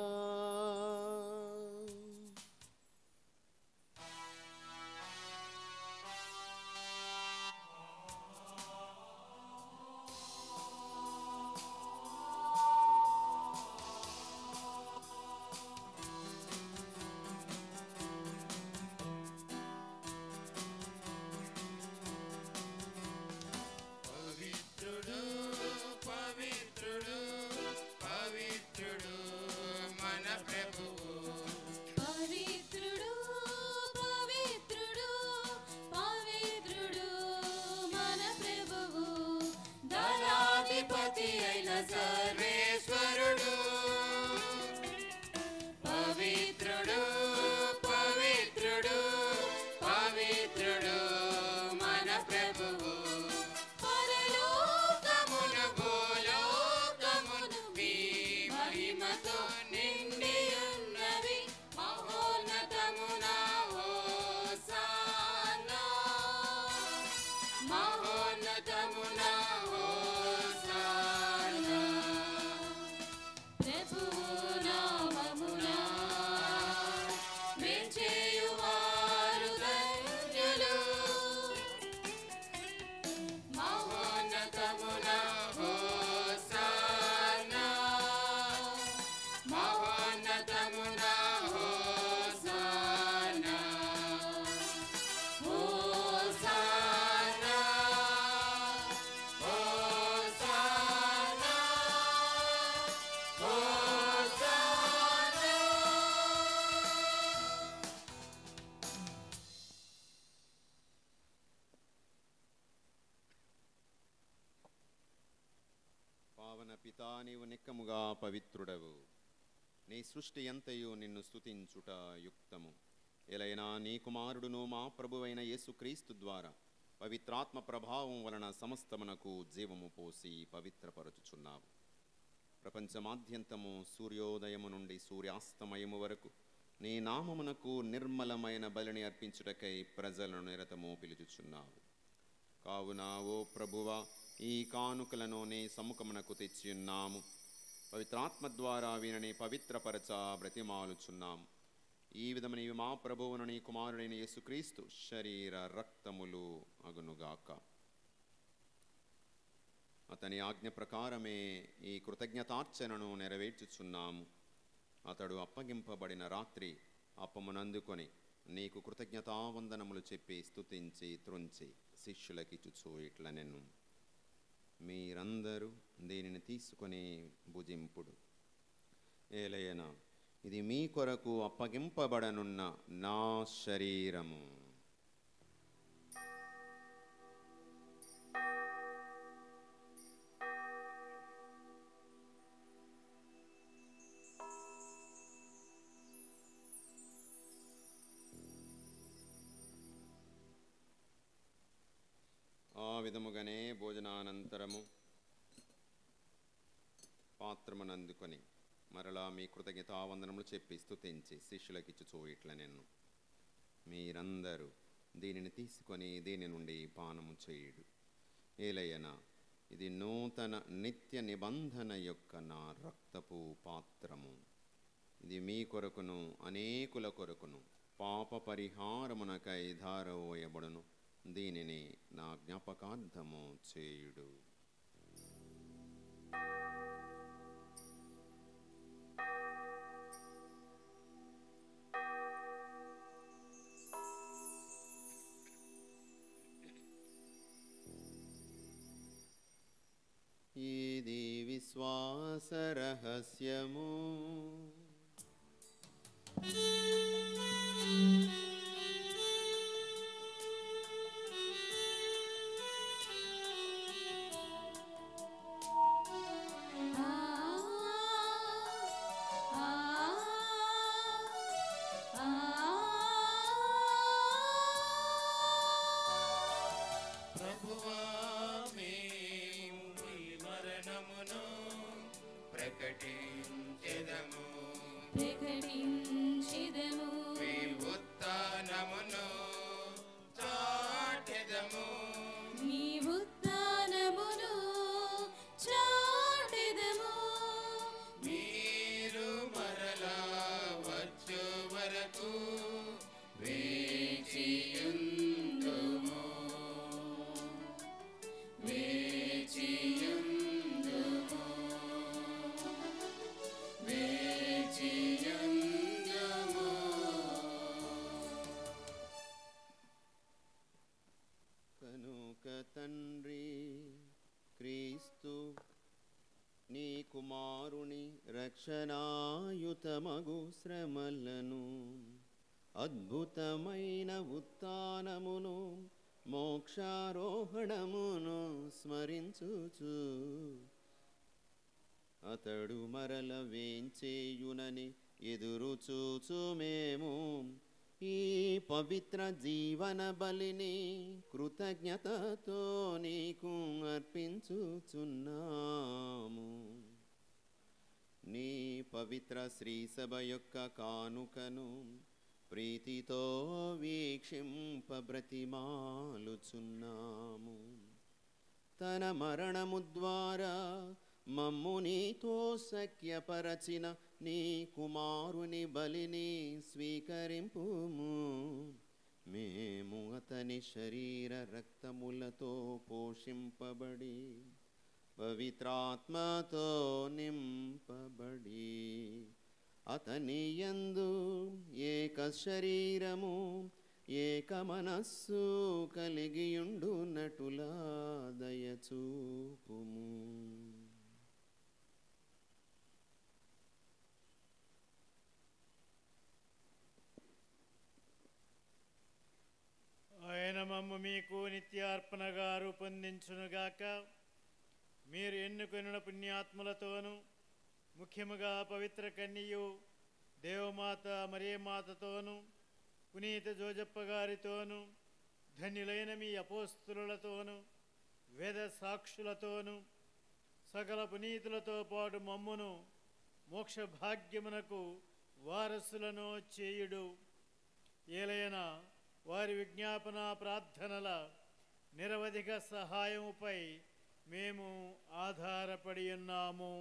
పవిత్రుడు పవిత్రుడు పవిత్రుడు మన ప్రభువు పవిత్రుడు పవిత్రుడు పవిత్రుడు మన ప్రభువు దళాధిపతి అయిన సర్వేశ్వరుడు పవిత్రుడు పవిత్రుడు పవిత్రుడు మన ప్రభువు పరలోకమున భూలోకమును మీ మహిమతో నిండి ఉన్నవి మహోన్నతమున హోసానా మహోన్నతమున హోసానా ప్రభువు నామమున మెచ్చేయువారు ధన్యులు మహోన్నతమున హోసానా మహోన్నతమున హోసానా హోసానా పితా నీవు నిక్కముగా పవిత్రుడవు నీ సృష్టి ఎంతయు నిన్ను స్తుతించుట యుక్తము ఎలైనా నీ కుమారుడును మా ప్రభువైన యేసుక్రీస్తు ద్వారా పవిత్రాత్మ ప్రభావం వలన సమస్తమునకు జీవము పోసి పవిత్రపరచుచున్నావు ప్రపంచమాద్యంతము సూర్యోదయము నుండి సూర్యాస్తమయము వరకు నీ నామమునకు నిర్మలమైన బలిని అర్పించుటకై ప్రజలను నిరతము పిలుచుచున్నావు కావున ఓ ప్రభువా ఈ కానుకలను నీ సముఖమునకు తెచ్చియున్నాము పవిత్రాత్మ ద్వారా వీరిని పవిత్రపరచ బ్రతిమాలుచున్నాము ఈ విధమైన మా ప్రభువును నీ కుమారుడైన యేసుక్రీస్తు శరీర రక్తములు అగునుగాక అతని ఆజ్ఞ ప్రకారమే ఈ కృతజ్ఞతార్చనను నెరవేర్చుచున్నాము అతడు అప్పగింపబడిన రాత్రి అప్పమునందుకొని నీకు కృతజ్ఞతావందనములు చెప్పి స్తుతించి త్రుంచి శిష్యులకిచ్చుచు ఇట్ల నేను మీరందరూ దీనిని తీసుకొని భుజింపుడు ఏలయన ఇది మీ కొరకు అప్పగింపబడనున్న నా శరీరము ఆ విధముగానే భోజనానంతరము పాత్రమునందుకొని మరలా మీ కృతజ్ఞతావందనములు చెప్పి స్తుతించి శిష్యులకిచ్చుచూ ఇట్ల నేను మీరందరూ దీనిని తీసుకొని దీని నుండి పానము చేయుడు ఏలయ్యన ఇది నూతన నిత్య నిబంధన యొక్క నా రక్తపు పాత్రము ఇది మీ కొరకును అనేకుల కొరకును పాప పరిహారమునకై ధారవోయబడును దీనిని నా జ్ఞాపకార్థము చేయుడు ఇది విశ్వాస రహస్యము ప్రభువా మేము మీ మరణమును ప్రకటించెదము ప్రకటించెదము మీ ఉత్థానమును చాటెదము మీ ఉత్థానమును చాటెదము మీరు మరలా వచ్చు వరకు వేచియుందుము వేచియుందుము వేచియుందుము కనుక తండ్రి క్రీస్తు నీ కుమారుని రక్షణాయుతమగు శ్రమలను అద్భుతమైన ఉత్థానమును మోక్షారోహణమును స్మరించుచు అతడు మరల వేంచేయునని ఎదురు చూచు మేము ఈ పవిత్ర జీవన బలిని కృతజ్ఞతతో నీకు అర్పించుచున్నాము నీ పవిత్ర శ్రీ సభ యొక్క కానుకను ప్రీతితో వీక్షింప బ్రతిమాలుచున్నాము తన మరణము ద్వారా మమ్ము నీతో సఖ్యపరచిన నీ కుమారుని బలిని స్వీకరింపుము మేము అతని శరీర రక్తములతో పోషింపబడి పవిత్రాత్మతో నింపబడి అతని యందు ఏక శరీరము ఏక మనస్సు కలిగియుండునటులా దయచూపుము ఆయన మమ్మ మీకు నిత్యార్పణగా రూపొందించునుగాక మీరు ఎన్నుకొనిన పుణ్యాత్ములతోనూ ముఖ్యముగా పవిత్ర కన్యయు దేవమాత మరియమాతతోనూ పునీత జోజప్ప గారితోనూ ధన్యులైన మీ అపోస్తులతోనూ వేద సాక్షులతోనూ సకల పునీతులతో పాటు మమ్మును మోక్ష భాగ్యమునకు వారసులను చేయుడు ఏలైనా వారి విజ్ఞాపన ప్రార్థనల నిరవధిక సహాయముపై మేము ఆధారపడి ఉన్నాము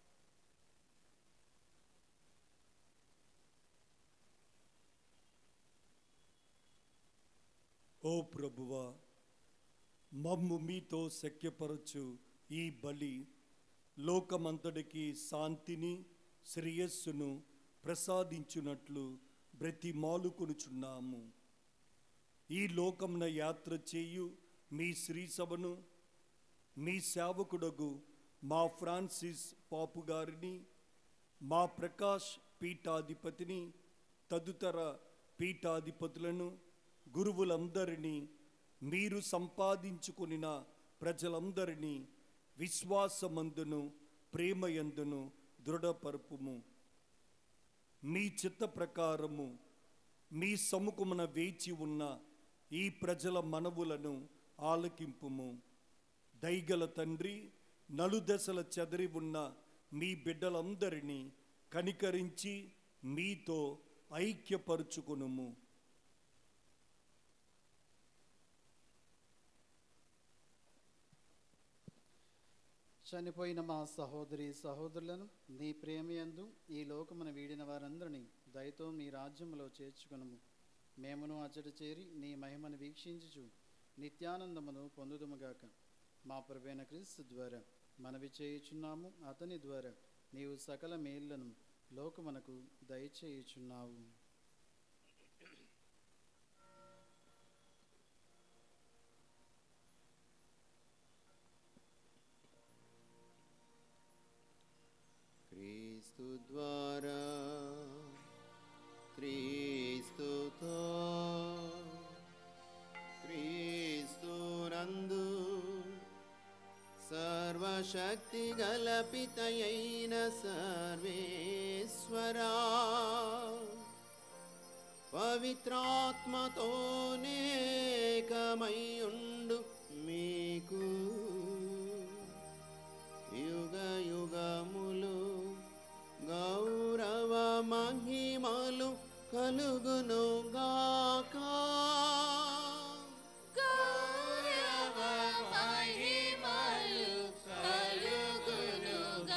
ఓ ప్రభువా మమ్ము మీతో శక్యపరచు ఈ బలి లోకమంతటికి శాంతిని శ్రేయస్సును ప్రసాదించునట్లు బ్రతిమాలుకొనుచున్నాము ఈ లోకమున యాత్ర చేయు మీ శ్రీ సభను మీ సేవకుడగు మా ఫ్రాన్సిస్ పాపు గారిని మా ప్రకాష్ పీఠాధిపతిని తదితర పీఠాధిపతులను గురువులందరినీ మీరు సంపాదించుకొనిన ప్రజలందరినీ విశ్వాసమందును ప్రేమయందును దృఢపరుపుము మీ చిత్త ప్రకారము మీ సముఖమున వేచి ఉన్న ఈ ప్రజల మనవులను ఆలకింపుము దైగల తండ్రి నలుదశల చెదరి ఉన్న మీ బిడ్డలందరినీ కనికరించి మీతో ఐక్యపరుచుకునుము చనిపోయిన మా సహోదరి సహోదరులను నీ ప్రేమయందు ఈ లోకమున వీడిన వారందరినీ దయతో మీ రాజ్యములో చేర్చుకునము మేమును అచ్చట చేరి నీ మహిమను వీక్షించుచు నిత్యానందమును పొందుదుముగాక మా ప్రభైన క్రీస్తు ద్వారా మనవి చేయుచున్నాము అతని ద్వారా నీవు సకల మేళ్లను లోకమునకు దయచేయుచున్నావు క్రీస్తు ద్వారా క్రీస్తుతో క్రీస్తునందు సర్వశక్తి గలపితయైన సర్వేశ్వరా పవిత్రాత్మతోనేకమయ్యుండు మీకు యుగ యుగములు గౌరవ మహిమలు కలుగును గాక గౌరవ మహిమలు కలుగునుగాక.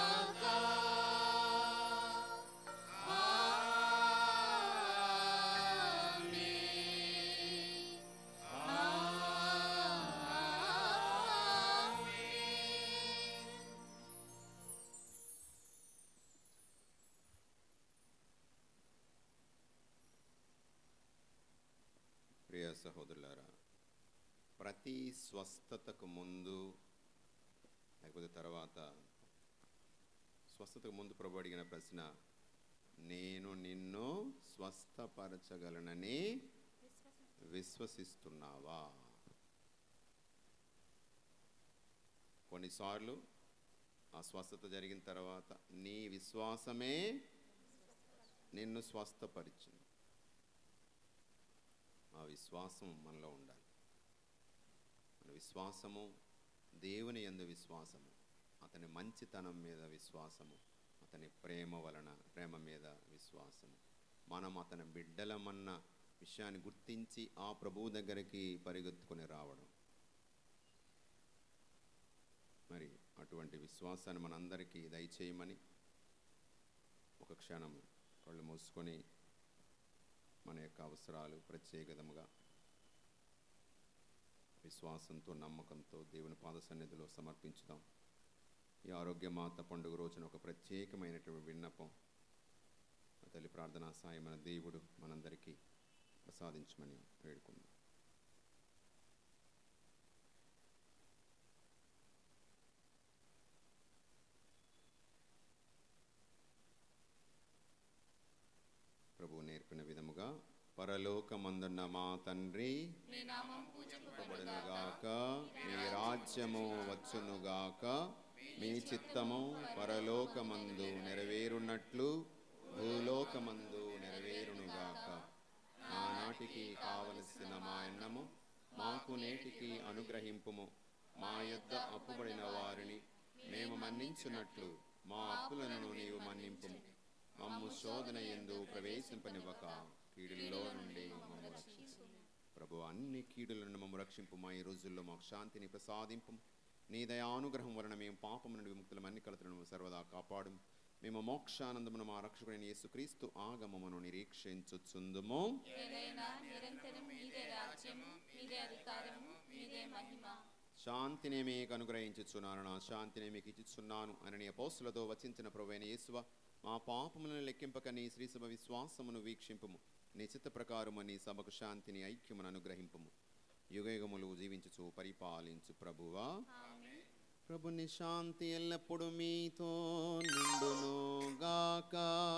ఆమేన్. ఆమేన్. ప్రియ సహోదరులారా ప్రతి స్వస్థతకు ముందు లేకపోతే తర్వాత స్వస్థతకు ముందు ప్రభు అడిగిన ప్రశ్న నేను నిన్ను స్వస్థపరచగలనని విశ్వసిస్తున్నావా కొన్నిసార్లు ఆ స్వస్థత జరిగిన తర్వాత నీ విశ్వాసమే నిన్ను స్వస్థపరిచింది ఆ విశ్వాసం మనలో ఉండాలి మన విశ్వాసము దేవుని యందు విశ్వాసము అతని మంచితనం మీద విశ్వాసము అతని ప్రేమ వలన ప్రేమ మీద విశ్వాసము మనం అతని బిడ్డలమన్న విషయాన్ని గుర్తించి ఆ ప్రభువు దగ్గరికి పరిగెత్తుకొని రావడం మరి అటువంటి విశ్వాసాన్ని మనందరికీ దయచేయమని ఒక క్షణం కళ్ళు మూసుకొని మన యొక్క అవసరాలు ప్రత్యేకతముగా విశ్వాసంతో నమ్మకంతో దేవుని పాద సన్నిధిలో సమర్పించుదాం ఈ ఆరోగ్య మాత పండుగ రోజున ఒక ప్రత్యేకమైనటువంటి విన్నపం ఆ తల్లి ప్రార్థనా సాయం మన దేవుడు మనందరికీ ప్రసాదించమని వేడుకుందాం ప్రభువు నేర్పిన విధముగా పరలోకమందున్న మా తండ్రి నీ నామం పూజింపబడుగాక గాక మీ రాజ్యం రాజ్యము వచ్చునుగాక మీ చిత్తము పరలోకమందు నెరవేరునట్లు భూలోకమందు నెరవేరునుగాక ఆనాటికి కావలసిన మా అన్నము మాకు నేటికి అనుగ్రహింపుము మా యొద్ద అప్పుబడిన వారిని మేము మన్నించున్నట్లు మా అప్పులను నీవు మన్నింపుము మమ్ము శోధన ఎందు ప్రవేశింపనివ్వక కీడుల్లో నుండి మమ్ము రక్షించు ప్రభు అన్ని కీడుల నుండి మమ్ము రక్షింపు మా ఈ రోజుల్లో మాకు శాంతిని ప్రసాదింపు నీ దయానుగ్రహం వలన మేము పాపము నుండి విముక్తులం అన్ని కలతలను సర్వదా కాపాడు మేము మోక్షానందమును మా రక్షకుడైన యేసుక్రీస్తు ఆగమమును నిరీక్షించుచుందుము ఏదైనా నిరంతరం మీదే రాజ్యము మీదే అధికారము మీదే మహిమ శాంతిని మీకు అనుగ్రహించుచున్నాను నా శాంతిని మీకు ఇచ్చుచున్నాను అని నీ అపోస్తులతో వచించిన ప్రభువైన యేసువ మా పాపములను లెక్కింపక నీ శ్రీసభ విశ్వాసమును వీక్షింపుము నీ చిత్త ప్రకారము నీ సభకు శాంతిని ఐక్యమును అనుగ్రహింపుము యుగయుగములు జీవించుచు పరిపాలించు ప్రభువా ప్రభుని శాంతి ఎల్లప్పుడూ మీతో నిండును గాక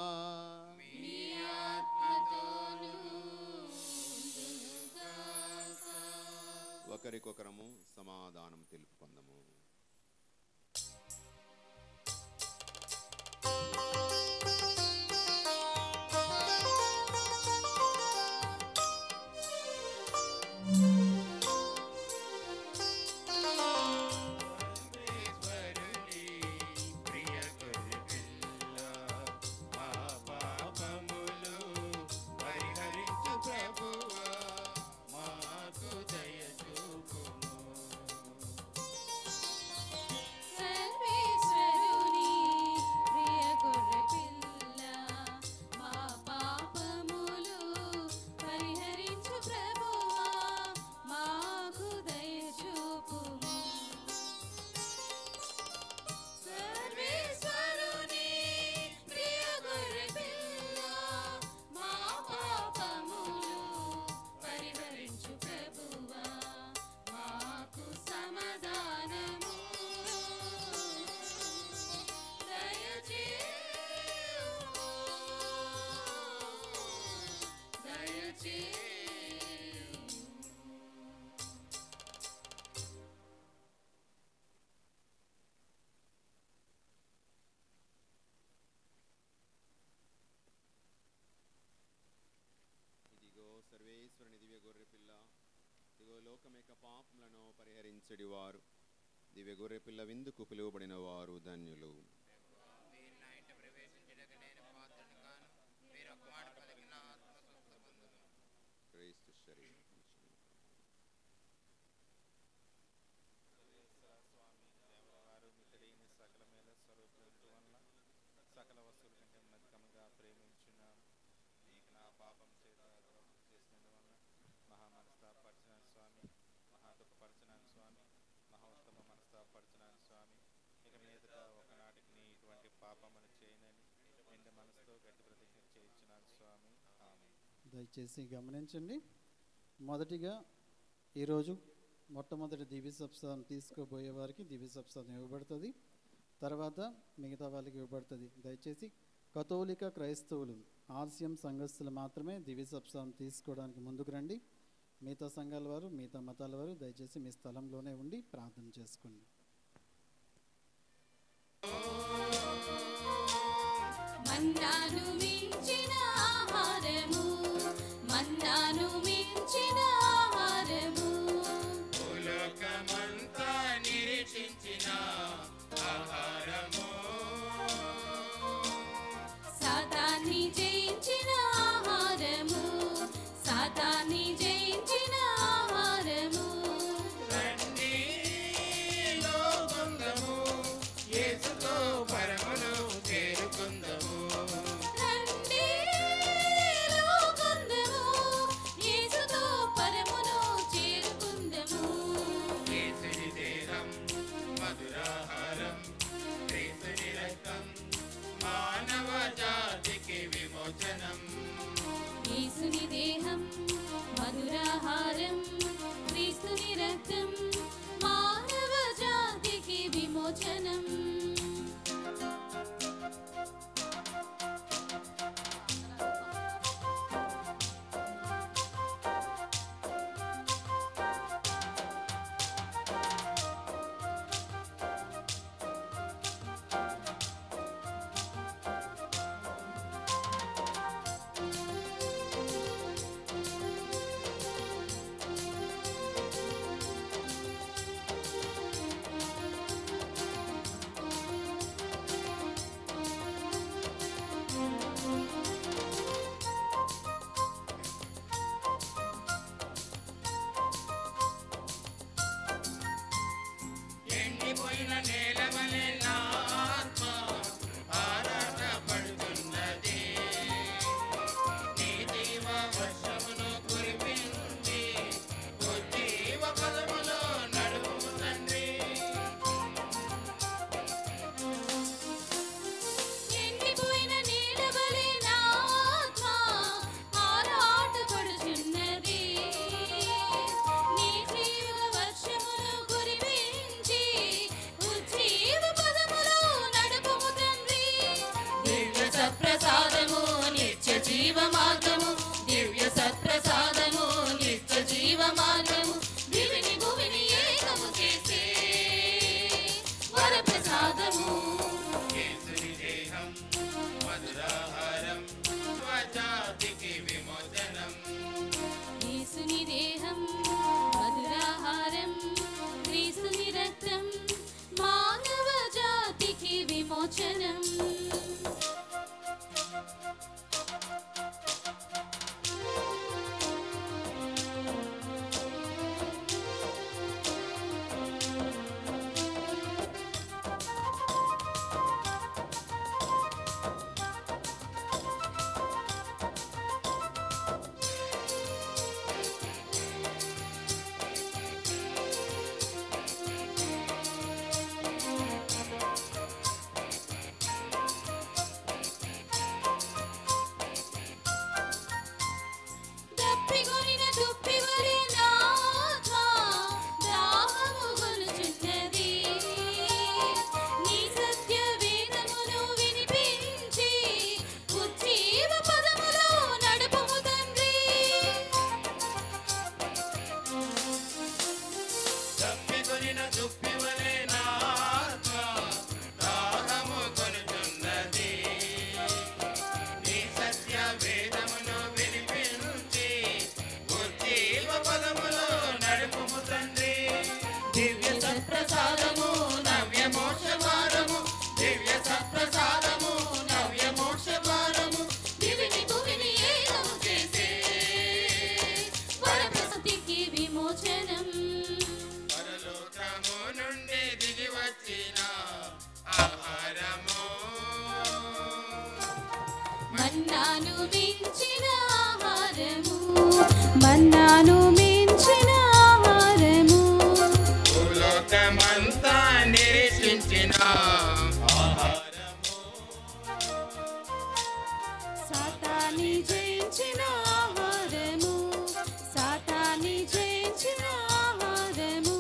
ఒకరికొకరము సమాధానం తెలుపుకుందాము సర్వేశ్వరుని ప్రియ గొర్రెపిల్ల మా పాపములు పరిహరించు ప్రభువా మాకు దయ చూపుము సర్వేశ్వరుని ప్రియ గొర్రెపిల్ల మా పాపములు పరిహరించు ప్రభువా మాకు సమాధానము ఇదిగో సర్వేశ్వరుని దివ్య గొర్రె పిల్ల ఇదిగో లోకమేక పాపములను పరిహరించడి వారు దివ్య గొర్రె పిల్ల విందుకు పిలువబడిన వారు ధన్యులు క్రీస్తు శరీరం వారు మితడైన సకల మేల స్వరూపుల వల్ల సకల వస్తువుల కంటే మధికముగా ప్రేమించున్నాను నీకు నా పాపం చేత ద్రోహం చేసినందువల్ల మహా మనస్తాపరచనాను స్వామి మహా దుఃఖపరచనాను స్వామి మహా ఉత్తమ మనస్తాపరచనాను స్వామి ఇక మీదట ఒకనాటికి నీ ఇటువంటి పాపమును చేయనని నిండు మనసుతో గట్టి ప్రతిజ్ఞ చేయించున్నాను స్వామి ఆమె దయచేసి గమనించండి మొదటిగా ఈరోజు మొట్టమొదటి దివ్య సప్సాదం తీసుకోబోయే వారికి దివ్య సప్సాదం ఇవ్వబడుతుంది తర్వాత మిగతా వాళ్ళకి ఇవ్వబడుతుంది దయచేసి కథోలిక క్రైస్తవులు ఆర్సిఎం సంఘస్థులు మాత్రమే దివ్య సప్సాదం తీసుకోవడానికి ముందుకు రండి మిగతా సంఘాల వారు మిగతా మతాల వారు దయచేసి మీ స్థలంలోనే ఉండి ప్రార్థన చేసుకోండి మన్నాను మించిన ఆహారము మన్నాను మించిన ఆహారము లోకమంతా నిరీక్షించిన ఆహారము సాతాన్ని జయించిన ఆహారము సాతాన్ని జయించిన ఆహారము రండి లోకందము యేసుతో పరమును చేరుకుందము రండి లోకందము యేసుతో పరమును చేరుకుందము యేసుని దేహం మధురాహారం క్రీస్తుని రక్తం మానవ జాతికి విమోచనం యేసుని దేహం మధురాహారం క్రీస్తుని రక్తం మానవ జాతికి విమోచనం లోకమంతా నిరీక్షించిన సాతాని జయించిన ఆహారము సాతాని జయించిన ఆహారము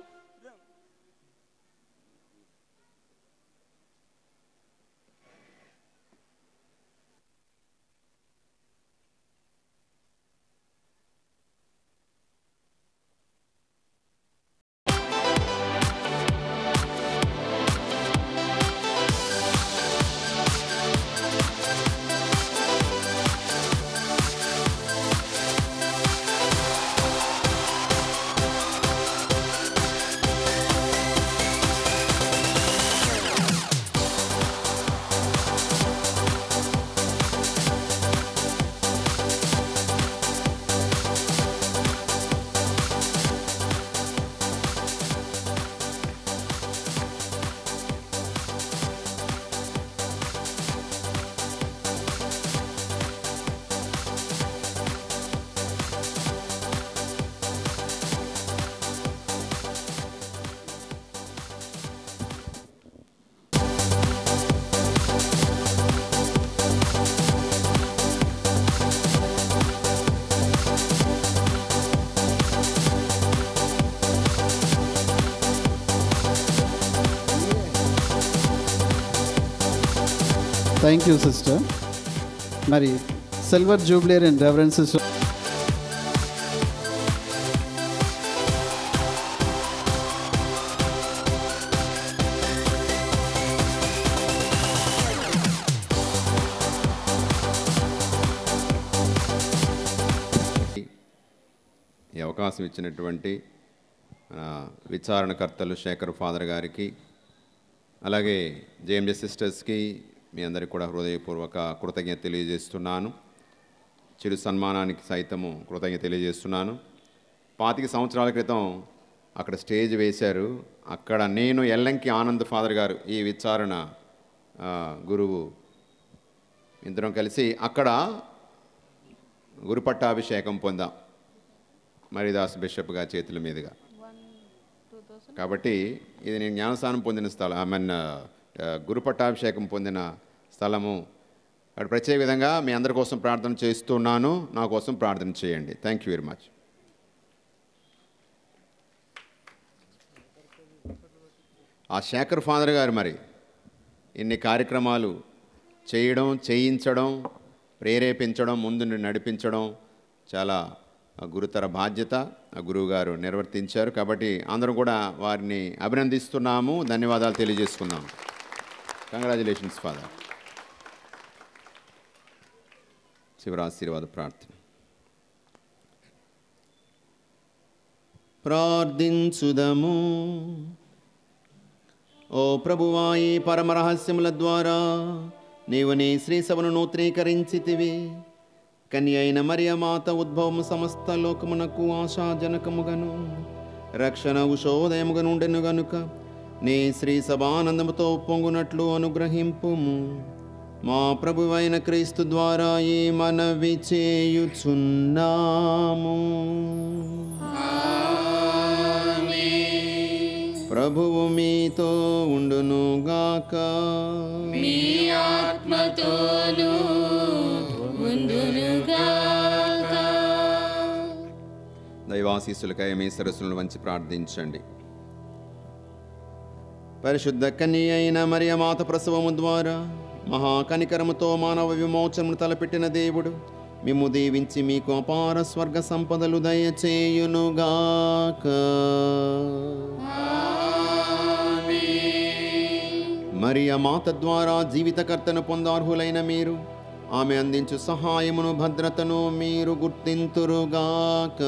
థ్యాంక్ యూ సిస్టర్ మరి silver jubilarian and reverence sister ఈ అవకాశం ఇచ్చినటువంటి మన విచారణకర్తలు శేఖర్ ఫాదర్ గారికి అలాగే జేఎంజే సిస్టర్స్కి మీ అందరికీ కూడా హృదయపూర్వక కృతజ్ఞత తెలియజేస్తున్నాను చిరు సన్మానానికి సైతము కృతజ్ఞత తెలియజేస్తున్నాను పాతిక సంవత్సరాల క్రితం అక్కడ స్టేజ్ వేశారు అక్కడ నేను ఎల్లంకి ఆనంద్ ఫాదర్ గారు ఈ విచారణ ఆ, గురువు ఇద్దరం కలిసి అక్కడ గురుపట్టాభిషేకం పొందాం మరిదాస్ బిషప్ గారి చేతుల మీదుగా కాబట్టి ఇది నేను జ్ఞానస్థానం పొందిన స్థలం ఐ మీన్ గురుపట్టాభిషేకం పొందిన స్థలము అక్కడ ప్రత్యేక విధంగా మీ అందరి కోసం ప్రార్థన చేస్తున్నాను నా కోసం ప్రార్థన చేయండి థ్యాంక్ యూ వెరీ మచ్ ఆ శేఖర్ ఫాదర్ గారు మరి ఇన్ని కార్యక్రమాలు చేయడం చేయించడం ప్రేరేపించడం ముందు నడిపించడం చాలా గురుతర బాధ్యత ఆ గురువు గారు నిర్వర్తించారు కాబట్టి అందరం కూడా వారిని అభినందిస్తున్నాము ధన్యవాదాలు తెలియజేసుకున్నాము కంగ్రాచులేషన్స్ ఫాదర్ శివరాశీర్వాద ప్రార్థన ప్రార్థించుదము ఓ ప్రభువా ఈ పరమ రహస్యముల ద్వారా నీవు నీ శ్రీసభను నూతనీకరించితివి కన్య అయిన మరియమాత ఉద్భవము సమస్త లోకమునకు ఆశాజనకముగను రక్షణ ఉషోదయముగా నుండెను గనుక నీ శ్రీ సభానందముతో పొంగునట్లు అనుగ్రహింపుము మా ప్రభువైన క్రీస్తు ద్వారా ఈ మనవి చేయుచున్నాము ప్రభువు మీతో ఉండునుగాక మీ ఆత్మతోను ఉండునుగాక దైవాశీస్సులకై మీ సరస్సులను వంచి ప్రార్థించండి పరిశుద్ధ కన్య అయిన మరియమాత ప్రసవము ద్వారా మహాకనికరముతో మానవ విమోచనను తలపెట్టిన దేవుడు మిమ్ము దీవించి మీకు అపార స్వర్గ సంపదలు దయచేయునుగాక మరియ మాత ద్వారా జీవితకర్తను పొందార్హులైన మీరు ఆమె అందించు సహాయమును భద్రతను మీరు గుర్తింతురుగాక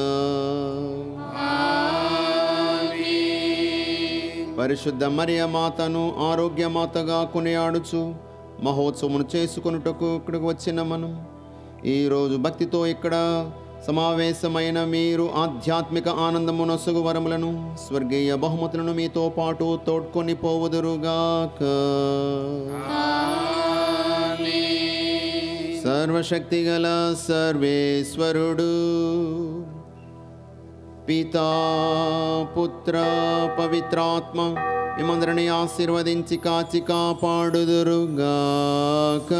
పరిశుద్ధ మరియ మాతను ఆరోగ్య మాతగా కొనియాడుచు మహోత్సవమును చేసుకొనుటకు ఇక్కడికి వచ్చిన మనం ఈరోజు భక్తితో ఇక్కడ సమావేశమైన మీరు ఆధ్యాత్మిక ఆనందము నొసగు వరములను స్వర్గీయ బహుమతులను మీతో పాటు తోడ్కొని పోవుదురుగాక సర్వశక్తిగల సర్వేశ్వరుడు పితా పుత్ర పవిత్రాత్మ మిమ్మందరిని ఆశీర్వదించి కాచి కాపాడుదురుగాక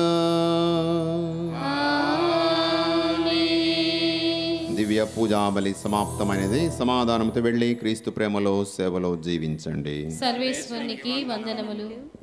దివ్య పూజాబలి సమాప్తమైనది సమాధానంతో వెళ్ళి క్రీస్తు ప్రేమలో సేవలో జీవించండి సర్వేశ్వరునికి వందనములు